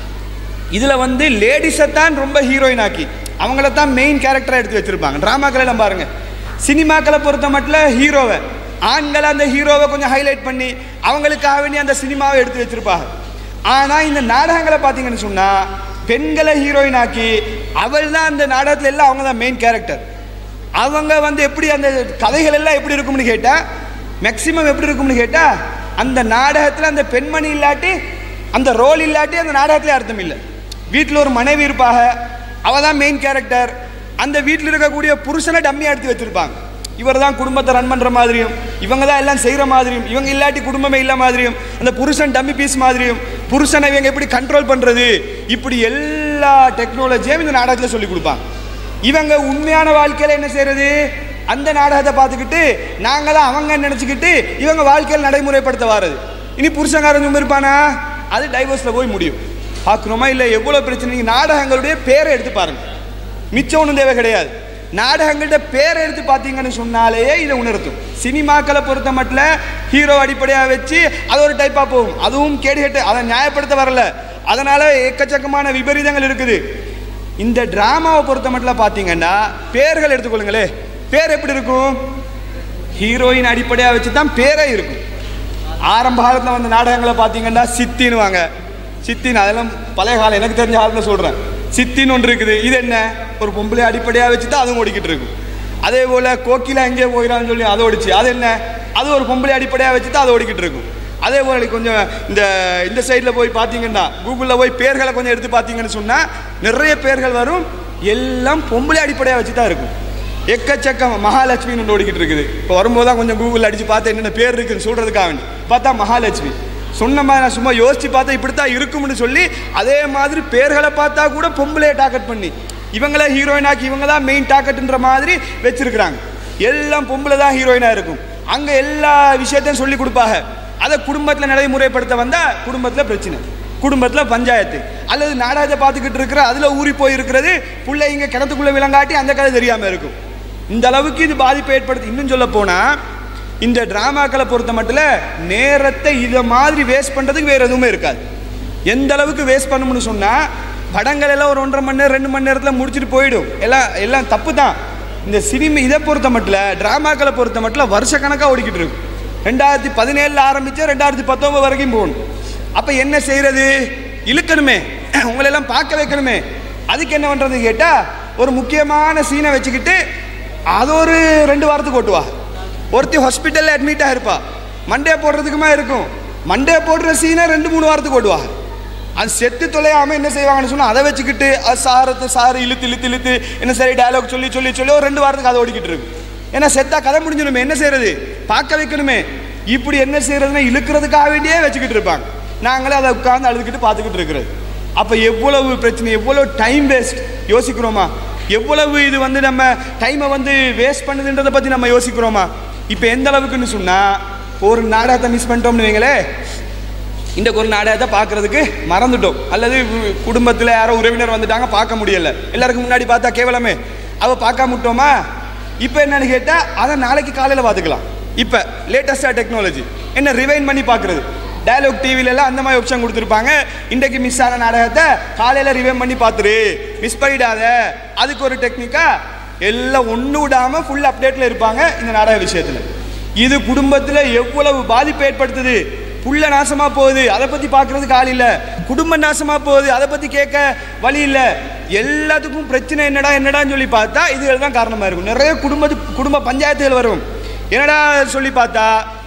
இதில் வந்து லேடிஸை தான் ரொம்ப ஹீரோயின் ஆக்கி அவங்கள தான் மெயின் கேரக்டராக எடுத்து வச்சுருப்பாங்க ட்ராமாக்களை எல்லாம் பாருங்க சினிமாக்களை பொறுத்த மட்டும் ஹீரோவை ஆண்களை அந்த ஹீரோவை கொஞ்சம் ஹைலைட் பண்ணி அவங்களுக்காக வேண்டி அந்த சினிமாவை எடுத்து வச்சிருப்பாங்க ஆனால் இந்த நாடகங்களை பார்த்தீங்கன்னு சொன்னால் பெண்களை ஹீரோயின் ஆக்கி அவள் தான் அந்த நாடகத்தில் எல்லாம் அவங்க தான் மெயின் கேரக்டர் அவங்க வந்து எப்படி அந்த கதைகள் எல்லாம் எப்படி இருக்கும்னு கேட்டால் மேக்சிமம் எப்படி இருக்கும்னு கேட்டால் அந்த நாடகத்தில் அந்த பெண்மணி இல்லாட்டி அந்த ரோல் இல்லாட்டி அந்த நாடகத்திலே அர்த்தம் இல்லை வீட்டில் ஒரு மனைவி இருப்பாக அவ தான் மெயின் கேரக்டர் அந்த வீட்டில் இருக்கக்கூடிய புருஷனை டம்மியாக எடுத்து வச்சிருப்பாங்க இவர் தான் குடும்பத்தை ரன் பண்ணுற மாதிரியும் இவங்க தான் எல்லாம் செய்கிற மாதிரியும் இவங்க இல்லாட்டி குடும்பமே இல்லை மாதிரியும் அந்த புருஷன் டம்மி பீஸ் மாதிரியும் புருஷனை இவங்க எப்படி கண்ட்ரோல் பண்ணுறது இப்படி எல்லா டெக்னாலஜியும் இந்த நாடகத்தில் சொல்லி கொடுப்பாங்க இவங்க உண்மையான வாழ்க்கையில் என்ன செய்யறது அந்த நாடகத்தை பார்த்துக்கிட்டு நாங்கள் தான் அவங்க நினச்சிக்கிட்டு இவங்க வாழ்க்கையில் நடைமுறைப்படுத்த வாரது இனி புருஷங்காரன் சும்மா இருப்பானா அது டைவர்ஸில் போய் முடியும் பார்க்குறோமா இல்லை எவ்வளோ பிரச்சனை நீங்கள் நாடகங்களுடைய பேரை எடுத்து பாருங்க மிச்சம் ஒன்றும் தேவை கிடையாது நாடகங்கள்ட்ட பேரை எடுத்து பார்த்தீங்கன்னு சொன்னாலேயே இதை உணர்த்தும் சினிமாக்களை பொறுத்த மட்டும் ஹீரோ அடிப்படையாக வச்சு அது ஒரு டைப்பாக போகும் அதுவும் கேடுகெட்டு அதை நியாயப்படுத்த வரல அதனால எக்கச்சக்கமான விபரீதங்கள் இருக்குது இந்த டிராமாவை பொறுத்த மட்டும் பார்த்தீங்கன்னா பேர்கள் எடுத்துக்கொள்ளுங்களே பேர் எப்படி இருக்கும் ஹீரோயின் அடிப்படையாக வச்சு தான் பேரே இருக்கும் ஆரம்ப காலத்தில் வந்த நாடகங்களை பார்த்தீங்கன்னா சித்தின்னுவாங்க சித்தின் அதெல்லாம் பழைய காலம் எனக்கு தெரிஞ்ச காலத்தில் சொல்கிறேன் சித்தின்னு ஒன்று இருக்குது இது என்ன ஒரு பொம்பளை அடிப்படையாக வச்சு தான் அதுவும் ஓடிக்கிட்டு இருக்கும் அதே போல் கோக்கிலா எங்கே போயிடான்னு சொல்லி அதை ஓடிச்சு அது என்ன அது ஒரு பொம்பளை அடிப்படையாக வச்சு தான் அது ஓடிக்கிட்டு இருக்கும் அதே போல் கொஞ்சம் இந்த இந்த சைடில் போய் பார்த்தீங்கன்னா கூகுளில் போய் பேர்களை கொஞ்சம் எடுத்து பார்த்தீங்கன்னு சொன்னால் நிறைய பேர்கள் வரும் எல்லாம் பொம்பளை அடிப்படையாக வச்சு தான் இருக்கும் எக்கச்சக்கம் மகாலட்சுமின்னு ஒன்று ஓடிக்கிட்டு இருக்குது இப்போ வரும்போது தான் கொஞ்சம் கூகுளில் அடித்து பார்த்து என்னென்ன பேர் இருக்குன்னு சொல்கிறதுக்காக வேண்டி பார்த்தா மகாலட்சுமி சொன்ன மாதிரி நான் சும்மா யோசித்து பார்த்தா இப்படி தான் இருக்கும்னு சொல்லி அதே மாதிரி பேர்களை பார்த்தா கூட பொம்பளையை டார்கெட் பண்ணி இவங்கள ஹீரோயின் ஆக்கி இவங்க தான் மெயின் டார்கெட்டுன்ற மாதிரி வச்சிருக்கிறாங்க எல்லாம் பொம்பளை தான் ஹீரோயினாக இருக்கும் அங்கே எல்லா விஷயத்தையும் சொல்லி கொடுப்பாங்க அதை குடும்பத்தில் நடைமுறைப்படுத்த வந்தால் குடும்பத்தில் பிரச்சனை குடும்பத்தில் பஞ்சாயத்து அல்லது நாடகத்தை பார்த்துக்கிட்டு இருக்கிற அதில் ஊறி போயிருக்கிறது பிள்ளை இங்கே கிணத்துக்குள்ளே விளங்காட்டி அந்த கதை தெரியாமல் இருக்கும் இந்த அளவுக்கு இது பாதிப்பை ஏற்படுத்தி இன்னும் சொல்ல போனால் இந்த டிராமாக்களை பொறுத்த மட்டும் நேரத்தை இதை மாதிரி வேஸ்ட் பண்ணுறதுக்கு வேறு எதுவுமே இருக்காது எந்த அளவுக்கு வேஸ்ட் பண்ணணும்னு சொன்னால் படங்கள் எல்லாம் ஒரு ஒன்றரை மணி நேரம் ரெண்டு மணி நேரத்தில் முடிச்சுட்டு போயிடும் எல்லாம் எல்லாம் தப்பு தான் இந்த சினிமா இதை பொறுத்த மட்டும் டிராமாக்களை பொறுத்த மட்டும் வருஷக்கணக்காக ஓடிக்கிட்டு இருக்கும் ரெண்டாயிரத்தி பதினேழில் ஆரம்பித்து ரெண்டாயிரத்தி பத்தொம்பது வரைக்கும் போகணும் அப்போ என்ன செய்கிறது இழுக்கணுமே உங்களெல்லாம் பார்க்க வைக்கணுமே அதுக்கு என்ன பண்ணுறது கேட்டால் ஒரு முக்கியமான சீனை வச்சுக்கிட்டு அது ஒரு ரெண்டு வாரத்துக்கு ஓட்டுவா ஒருத்தி ஹாஸ்பிட்டலில் அட்மிட் ஆகிருப்பா மண்டே போடுறதுக்குமா இருக்கும் மண்டே போடுற சீனை ரெண்டு மூணு வாரத்துக்கு ஓட்டுவா அது செத்து தொலையாமல் என்ன செய்வாங்கன்னு சொன்னால் அதை வச்சுக்கிட்டு அது சாரத்து சாரு இழுத்து இழுத்து இழுத்து என்ன சரி டயலாக் சொல்லி சொல்லி சொல்லி ஒரு ரெண்டு வாரத்துக்கு அதை ஓடிக்கிட்டு இருக்கு ஏன்னா செத்தா கதை முடிஞ்சிடுமே என்ன செய்யறது பார்க்க வைக்கணுமே இப்படி என்ன செய்யறதுன்னா இழுக்கிறதுக்காக வேண்டியே வச்சுக்கிட்டு இருப்பாங்க நாங்களே அதை உட்கார்ந்து அழுதுகிட்டு பார்த்துக்கிட்டு இருக்கிறது அப்போ எவ்வளவு பிரச்சனை எவ்வளோ டைம் வேஸ்ட் யோசிக்கிறோமா எவ்வளவு இது வந்து நம்ம டைமை வந்து வேஸ்ட் பண்ணுதுன்றதை பற்றி நம்ம யோசிக்கிறோமா இப்போ எந்த அளவுக்குன்னு சொன்னால் ஒரு நாடகத்தை மிஸ் பண்ணிட்டோம்னு வைங்களே இந்த ஒரு நாடகத்தை பார்க்கறதுக்கு மறந்துட்டோம் அல்லது குடும்பத்தில் யாரோ உறவினர் வந்துட்டாங்க பார்க்க முடியல எல்லாருக்கும் முன்னாடி பார்த்தா கேவலமே அவ பார்க்காம விட்டோமா இப்போ என்னன்னு கேட்டால் அதை நாளைக்கு காலையில் பார்த்துக்கலாம் இப்போ லேட்டஸ்டாக டெக்னாலஜி என்ன ரிவைன் பண்ணி பார்க்குறது டயலாக் டிவிலெல்லாம் அந்த மாதிரி ஆப்ஷன் கொடுத்துருப்பாங்க இன்றைக்கு மிஸ் ஆன நாடகத்தை காலையில் ரிவைன் பண்ணி பார்த்துரு மிஸ் பண்ணிடாத அதுக்கு ஒரு டெக்னிக்கா எல்லாம் ஒன்று விடாமல் ஃபுல் அப்டேட்டில் இருப்பாங்க இந்த நாடக விஷயத்தில் இது குடும்பத்தில் எவ்வளவு பாதிப்பு ஏற்படுத்துது புள்ள நாசமா போகுது அதை பத்தி பார்க்கறதுக்கு ஆள் இல்ல குடும்பம் நாசமா போகுது அதை பத்தி கேட்க வழி இல்ல எல்லாத்துக்கும் பிரச்சனை என்னடா என்னடான்னு சொல்லி பார்த்தா இதுகள் தான் காரணமா இருக்கும் நிறைய குடும்பத்து குடும்ப பஞ்சாயத்துகள் வரும் என்னடா சொல்லி பார்த்தா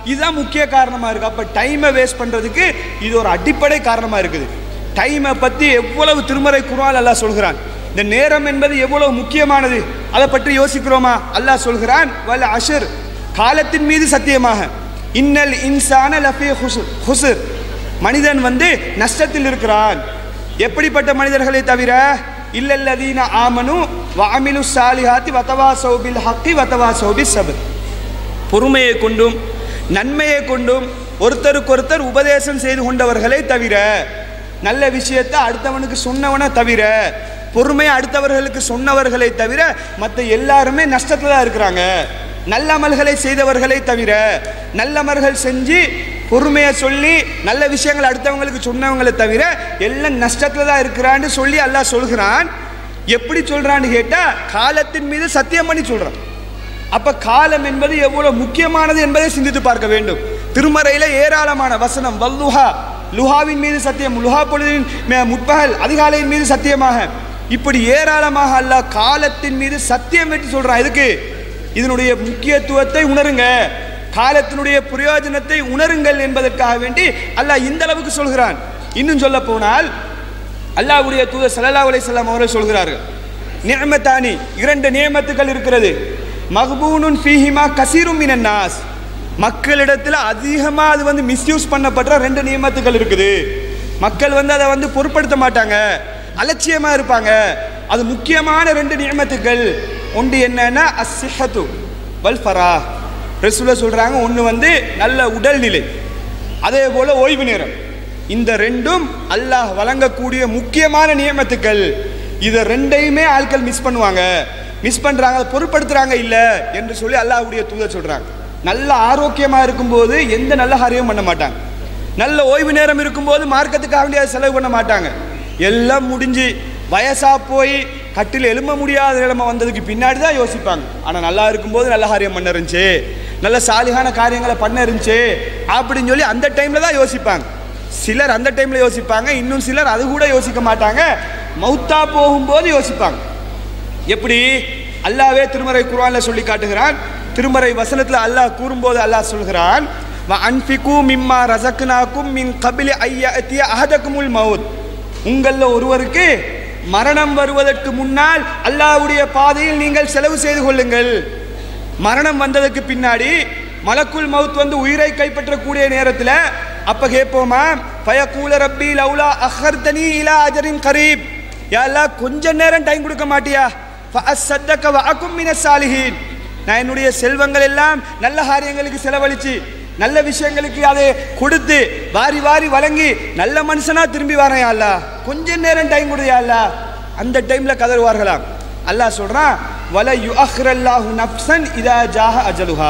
இதுதான் முக்கிய காரணமாக இருக்குது அப்போ டைமை வேஸ்ட் பண்ணுறதுக்கு இது ஒரு அடிப்படை காரணமாக இருக்குது டைமை பற்றி எவ்வளவு திருமறை குரான் அல்லாஹ் சொல்கிறான் இந்த நேரம் என்பது எவ்வளவு முக்கியமானது அதை பற்றி யோசிக்கிறோமா அல்லாஹ் சொல்கிறான் வல் அஷர் காலத்தின் மீது சத்தியமாக இன்னல் இன்சான லஃபி ஹுசுர் ஹுசுர் மனிதன் வந்து நஷ்டத்தில் இருக்கிறான் எப்படிப்பட்ட மனிதர்களை தவிர இல்லல்லதீன ஆமனு வாமிலு சாலிஹாத்தி வத்தவா சௌபில் ஹக்கி வத்தவா சௌபி சபர் பொறுமையை கொண்டும் நன்மையை கொண்டும் ஒருத்தருக்கொருத்தர் உபதேசம் செய்து கொண்டவர்களை தவிர நல்ல விஷயத்தை அடுத்தவனுக்கு சொன்னவனை தவிர பொறுமையை அடுத்தவர்களுக்கு சொன்னவர்களை தவிர மற்ற எல்லாருமே நஷ்டத்தில் தான் இருக்கிறாங்க நல்லமல்களை செய்தவர்களை தவிர நல்லமல்கள் செஞ்சு பொறுமையை சொல்லி நல்ல விஷயங்கள் அடுத்தவங்களுக்கு சொன்னவங்களை தவிர எல்லாம் நஷ்டத்தில் தான் இருக்கிறான்னு சொல்லி அல்லாஹ் சொல்கிறான் எப்படி சொல்றான்னு கேட்டால் காலத்தின் மீது சத்தியம் பண்ணி சொல்கிறான் அப்ப காலம் என்பது எவ்வளவு முக்கியமானது என்பதை சிந்தித்து பார்க்க வேண்டும் திருமறையில ஏராளமான வசனம் வல்லுஹா லுஹாவின் மீது சத்தியம் லுஹா பொழுதின் மே- முற்பகல் அதிகாலையின் மீது சத்தியமாக இப்படி ஏராளமாக அல்லாஹ் காலத்தின் மீது சத்தியம் என்று சொல்றான் இதுக்கு இதனுடைய முக்கியத்துவத்தை உணருங்க காலத்தினுடைய பிரயோஜனத்தை உணருங்கள் என்பதற்காக வேண்டி அல்லாஹ் இந்த அளவுக்கு சொல்கிறான் இன்னும் சொல்ல போனால் அல்லாஹ்வுடைய தூதர் ஸல்லல்லாஹு அலைஹி வஸல்லம் அவர்கள் சொல்கிறார்கள் நிஅமத்தானி இரண்டு நியமத்துகள் இருக்கிறது மக்பூனுன் ஃபீஹிமா கசீரும் மினன் நாஸ் மக்களிடத்தில் அதிகமாக அது வந்து மிஸ்யூஸ் பண்ணப்படுற ரெண்டு நியமத்துகள் இருக்குது மக்கள் வந்து அதை வந்து பொருட்படுத்த மாட்டாங்க அலட்சியமா இருப்பாங்க அது முக்கியமான ரெண்டு நியமத்துகள் ஒன்று என்னன்னா அஸ்ஸிஹத்து வல் ஃபரா ரசூல சொல்றாங்க ஒன்று வந்து நல்ல உடல்நிலை அதே போல ஓய்வு நேரம் இந்த ரெண்டும் அல்லாஹ் வழங்கக்கூடிய முக்கியமான நியமத்துக்கள் இதை ரெண்டையுமே ஆட்கள் மிஸ் பண்ணுவாங்க மிஸ் பண்றாங்க அதை பொருட்படுத்துறாங்க இல்ல என்று சொல்லி அல்லாஹ்வுடைய தூதர் சொல்றாங்க நல்ல ஆரோக்கியமா இருக்கும்போது எந்த நல்ல காரியமும் பண்ண மாட்டாங்க நல்ல ஓய்வு நேரம் இருக்கும்போது மார்க்கத்துக்காக வேண்டிய அதை செலவு பண்ண மாட்டாங்க எல்லாம் முடிஞ்சு வயசா போய் கட்டில் எழும்ப முடியாத நிலைமை வந்ததுக்கு பின்னாடி தான் யோசிப்பாங்க ஆனா நல்லா இருக்கும்போது நல்ல காரியம் பண்ண இருந்துச்சு நல்ல சாலிகான காரியங்களை பண்ண இருந்துச்சு அப்படின்னு சொல்லி அந்த டைம்ல தான் யோசிப்பாங்க சிலர் அந்த டைம்ல யோசிப்பாங்க இன்னும் சிலர் அது கூட யோசிக்க மாட்டாங்க மௌத்தா போகும்போது யோசிப்பாங்க எப்படி அல்லாவே திருமறை குர்ஆன்ல சொல்லி காட்டுகிறான் திருமறை வசனத்துல அல்லாஹ் கூறும்போது அல்லாஹ் சொல்கிறான் வ அன்ஃபிகு மிம்மா ரஸக்னாக்கும் மின் கபிலி ஐயத்திய அஹதக்குமுல் மவுத் உங்களில் ஒருவருக்கு மரணம் வருவதற்கு முன்னால் அல்லாஹ்வுடைய பாதையில் நீங்கள் செலவு செய்து கொள்ளுங்கள் மரணம் வந்ததுக்கு பின்னாடி மலக்குல் மவுத் வந்து உயிரை கைப்பற்றக்கூடிய நேரத்தில் அப்ப கேட்போமா ஃபயகூல ரப்பி லௌலா அஹர்தனி இலா அஜரின் கரீப் யா அல்லாஹ் கொஞ்ச நேரம் டைம் கொடுக்க மாட்டியா ஃபஅஸ்ஸத்தக வஅகும் மினஸ் சாலிஹீன் நான் என்னுடைய செல்வங்கள் எல்லாம் நல்ல காரியங்களுக்கு செலவழிச்சு நல்ல விஷயங்களுக்கு அதை கொடுத்து வாரி வாரி வழங்கி நல்ல மனுஷனா திரும்பி வரேன் யா அல்லாஹ் கொஞ்ச நேரம் டைம் கொடுயா அல்லாஹ் அந்த டைம்ல கதறுவார்களாம் அல்லாஹ் சொல்றான் வல யுஅஹ்ரல்லாஹு நஃப்சன் இதா ஜாஹ அஜலுஹா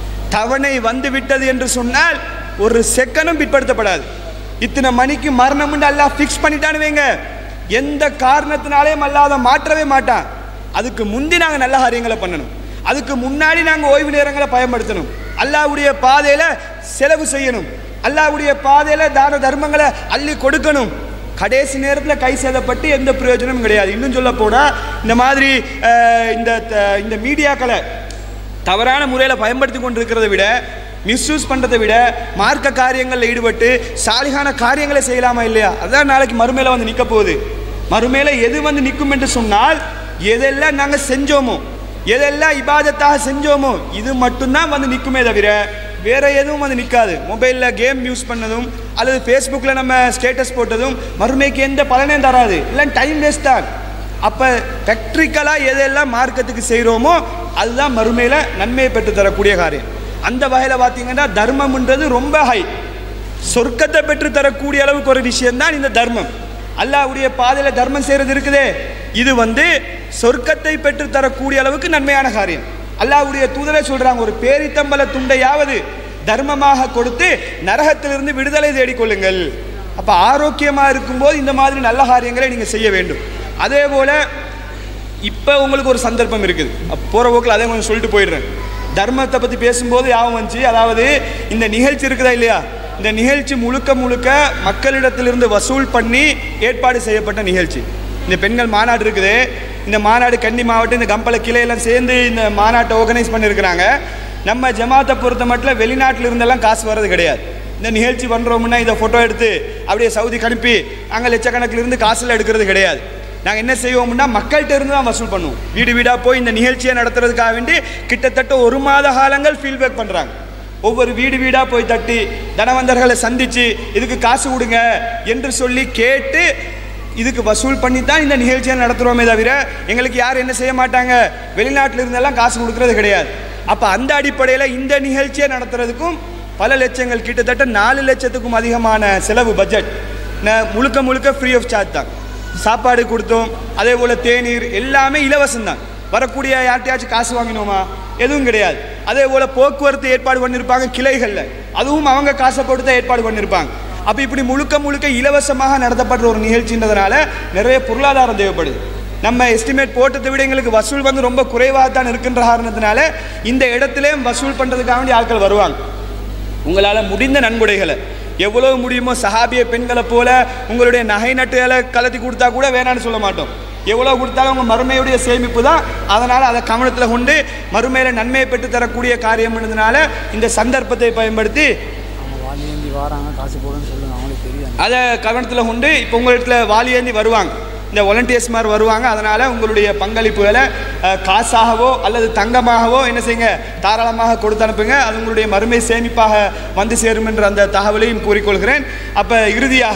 தவணை வந்து விட்டது என்று சொன்னால் ஒரு செகண்டும் பிற்படுத்தப்படாது இத்தனை மணிக்கு மரணம் அல்லாஹ் ஃபிக்ஸ் பண்ணிட்டான்னு வைங்க எந்த காரணத்தினாலேயும் அல்லாஹ் அதை மாற்றவே மாட்டான் அதுக்கு முந்தி நாங்கள் நல்ல காரியங்களை பண்ணணும் அதுக்கு முன்னாடி நாங்கள் ஓய்வு நேரங்களை பயன்படுத்தணும் அல்லாஹ்வுடைய பாதையில் செலவு செய்யணும் அல்லாஹ்வுடைய பாதையில் தான தர்மங்களை அள்ளி கொடுக்கணும் கடைசி நேரத்தில் கை சேதப்பட்டு எந்த பிரயோஜனமும் கிடையாது இன்னும் சொல்ல போனால் இந்த மாதிரி அஹ், இந்த த- இந்த மீடியாக்களை தவறான முறையில் பயன்படுத்தி கொண்டிருக்கிறதை விட மிஸ்யூஸ் பண்ணுறதை விட மார்க்க காரியங்களில் ஈடுபட்டு சாலிகான காரியங்களை செய்யலாமா இல்லையா அதான் நாளைக்கு மறுமையில வந்து நிற்க போகுது மறுமையில எது வந்து நிற்கும் என்று சொன்னால் எதெல்லாம் நாங்கள் செஞ்சோமோ எதெல்லாம் இபாதத்தாக செஞ்சோமோ இது மட்டும்தான் வந்து நிற்குமே தவிர வேற எதுவும் வந்து நிற்காது மொபைலில் கேம் யூஸ் பண்ணதும் அல்லது ஃபேஸ்புக்கில் நம்ம ஸ்டேட்டஸ் போட்டதும் மறுமைக்கு எந்த பலனையும் தராது இல்லை டைம் வேஸ்ட் தான் அப்போ ப்ராக்டிக்கலாக எதெல்லாம் மார்க்கத்துக்கு செய்கிறோமோ அதுதான் மறுமையில் நன்மையை பெற்று தரக்கூடிய காரியம் அந்த வகையில் பார்த்தீங்கன்னா தர்மம்ன்றது ரொம்ப ஹை சொர்க்கத்தை பெற்று தரக்கூடிய அளவுக்கு ஒரு விஷயம்தான் இந்த தர்மம் அல்லாஹ்வுடைய பாதையில் தர்மம் செய்கிறது இருக்குதே இது வந்து சொர்க்கத்தை பெற்று தரக்கூடிய அளவுக்கு நன்மையான காரியம் அல்லாஹ்வுடைய தூதரே சொல்றாங்க ஒரு பேரித்தம்பல துண்டையாவது தர்மமாக கொடுத்து நரகத்திலிருந்து விடுதலை தேடிக்கொள்ளுங்கள் அப்ப ஆரோக்கியமா இருக்கும்போது இந்த மாதிரி நல்ல காரியங்களை நீங்க செய்ய வேண்டும் அதே போல இப்போ உங்களுக்கு ஒரு சந்தர்ப்பம் இருக்குது அப்ப போற போக்கில் அதே கொஞ்சம் சொல்லிட்டு போயிடுறேன் தர்மத்தை பற்றி பேசும்போது யாவும் வந்துச்சு அதாவது இந்த நிகழ்ச்சி இருக்குதா இல்லையா இந்த நிகழ்ச்சி முழுக்க முழுக்க மக்களிடத்திலிருந்து வசூல் பண்ணி ஏற்பாடு செய்யப்பட்ட நிகழ்ச்சி இந்த பெண்கள் மாநாடு இருக்குது இந்த மாநாடு கன்னி மாவட்டம் இந்த கம்பள கிளையெல்லாம் சேர்ந்து இந்த மாநாட்டை ஆர்கனைஸ் பண்ணியிருக்கிறாங்க நம்ம ஜமாத்தை பொறுத்த மட்டும் வெளிநாட்டில் இருந்தெல்லாம் காசு வர்றது கிடையாது இந்த நிகழ்ச்சி பண்ணுறோம்னா இதை ஃபோட்டோ எடுத்து அப்படியே சவுதிக்கு அனுப்பி அங்கே லட்சக்கணக்கில் இருந்து காசில் எடுக்கிறது கிடையாது நாங்கள் என்ன செய்வோம்னா மக்கள்கிட்ட இருந்து தான் வசூல் பண்ணுவோம் வீடு வீடாக போய் இந்த நிகழ்ச்சியை நடத்துறதுக்காக வேண்டி கிட்டத்தட்ட ஒரு மாத காலங்கள் ஃபீல்பேக் பண்ணுறாங்க ஒவ்வொரு வீடு வீடாக போய் தட்டி தனவந்தர்களை சந்தித்து இதுக்கு காசு கொடுங்க என்று சொல்லி கேட்டு இதுக்கு வசூல் பண்ணி தான் இந்த நிகழ்ச்சியை நடத்துகிறோமே தவிர எங்களுக்கு யாரும் என்ன செய்ய மாட்டாங்க வெளிநாட்டில் இருந்தெல்லாம் காசு கொடுக்கறது கிடையாது அப்போ அந்த அடிப்படையில் இந்த நிகழ்ச்சியை நடத்துறதுக்கும் பல லட்சங்கள் கிட்டத்தட்ட நாலு லட்சத்துக்கும் அதிகமான செலவு பட்ஜெட் ந- முழுக்க முழுக்க ஃப்ரீ ஆஃப் சார்ஜ் தான் சாப்பாடு கொடுத்தோம் அதே போல் தேநீர் எல்லாமே இலவசம் தான் வரக்கூடிய யார்கிட்டயாச்சும் காசு வாங்கினோமா எதுவும் கிடையாது அதே போல் போக்குவரத்து ஏற்பாடு பண்ணியிருப்பாங்க கிளைகளில் அதுவும் அவங்க காசை போட்டு தான் ஏற்பாடு பண்ணியிருப்பாங்க அப்போ இப்படி முழுக்க முழுக்க இலவசமாக நடத்தப்படுற ஒரு நிகழ்ச்சின்றதுனால நிறைய பொருளாதாரம் தேவைப்படுது நம்ம எஸ்டிமேட் போட்டதை விட எங்களுக்கு வசூல் வந்து ரொம்ப குறைவாக தான் இருக்கின்ற காரணத்தினால இந்த இடத்துலையும் வசூல் பண்ணுறதுக்காக வேண்டிய ஆட்கள் வருவாங்க உங்களால் முடிந்த நன்கொடைகளை எவ்வளவு முடியுமோ சஹாபிய பெண்களை போல உங்களுடைய நகை நட்டுகளை கலத்தி கொடுத்தா கூட வேணான்னு சொல்ல மாட்டோம் எவ்வளோ கொடுத்தாலும் உங்கள் மறுமையுடைய சேமிப்பு தான் அதனால் அதை கவனத்தில் கொண்டு மறுமையில் நன்மையை பெற்று தரக்கூடிய காரியம்ன்றதுனால இந்த சந்தர்ப்பத்தை பயன்படுத்தி அவங்க வாங்கி வராங்க காசு போடுன்னு சொல்லுங்க அவங்களுக்கு தெரியும் அதை கவனத்தில் கொண்டு இப்போ உங்கள் இடத்துல வாலியேந்தி வருவாங்க இந்த வாலண்டியர்ஸ் மாதிரி வருவாங்க அதனால் உங்களுடைய பங்களிப்புகளை அஹ், காசாகவோ அல்லது தங்கமாகவோ என்ன செய்யுங்க தாராளமாக கொடுத்து அனுப்புங்க அது உங்களுடைய மறுமை சேமிப்பாக வந்து சேரும் என்ற அந்த தகவலையும் கூறிக்கொள்கிறேன் அப்போ இறுதியாக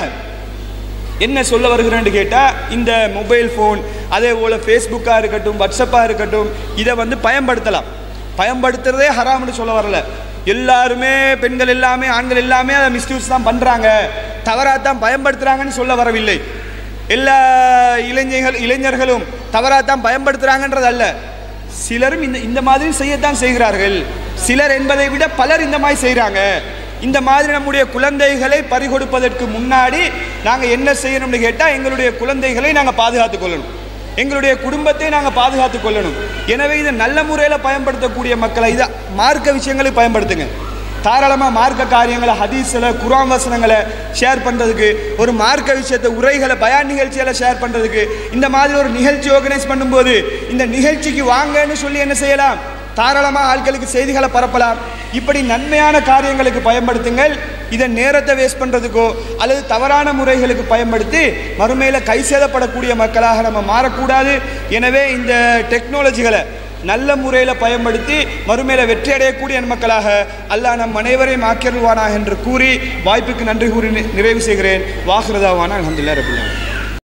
என்ன சொல்ல வருகிறேன்னு கேட்டால் இந்த மொபைல் ஃபோன் அதே போல் ஃபேஸ்புக்காக இருக்கட்டும் வாட்ஸ்அப்பாக இருக்கட்டும் இதை வந்து பயன்படுத்தலாம் பயன்படுத்துறதே ஹராம்னு சொல்ல வரல எல்லாருமே பெண்கள் எல்லாமே ஆண்கள் எல்லாமே அதை மிஸ்யூஸ் தான் பண்ணுறாங்க தவறாக தான் பயன்படுத்துகிறாங்கன்னு சொல்ல வரவில்லை எல்லா இளைஞர்கள் இளைஞர்களும் தவறாக தான் பயன்படுத்துகிறாங்கன்றது அல்ல சிலரும் இந்த இந்த மாதிரி செய்யத்தான் செய்கிறார்கள் சிலர் என்பதை விட பலர் இந்த மாதிரி செய்கிறாங்க இந்த மாதிரி நம்முடைய குழந்தைகளை பறிகொடுப்பதற்கு முன்னாடி நாங்கள் என்ன செய்யணும்னு கேட்டால் எங்களுடைய குழந்தைகளை நாங்கள் பாதுகாத்துக் கொள்ளணும் எங்களுடைய குடும்பத்தை நாங்கள் பாதுகாத்துக் கொள்ளணும் எனவே இதை நல்ல முறையில் பயன்படுத்தக்கூடிய மக்களை இதை மார்க்க விஷயங்களை பயன்படுத்துங்க தாராளமாக மார்க்க காரியங்களை ஹதீஸில் குரான் வசனங்களை ஷேர் பண்ணுறதுக்கு ஒரு மார்க்க விஷயத்தை உரைகளை பயான் நிகழ்ச்சிகளை ஷேர் பண்ணுறதுக்கு இந்த மாதிரி ஒரு நிகழ்ச்சி ஆர்கனைஸ் பண்ணும்போது இந்த நிகழ்ச்சிக்கு வாங்கன்னு சொல்லி என்ன செய்யலாம் தாராளமாக ஆட்களுக்கு செய்திகளை பரப்பலாம் இப்படி நன்மையான காரியங்களுக்கு பயன்படுத்துங்கள் இதை நேரத்தை வேஸ்ட் பண்ணுறதுக்கோ அல்லது தவறான முறைகளுக்கு பயன்படுத்தி மறுமையில் கை சேதப்படக்கூடிய மக்களாக நம்ம மாறக்கூடாது எனவே இந்த டெக்னாலஜிகளை நல்ல முறையில் பயன்படுத்தி மறுமையில் வெற்றி அடையக்கூடிய மக்களாக அல்லாஹ் நம் அனைவரையும் ஆக்கியருள்வானா என்று கூறி வாய்ப்புக்கு நன்றி கூறி நி- நிறைவு செய்கிறேன் வாக்குறதாவான அலமதுல்லா ரபுல்லா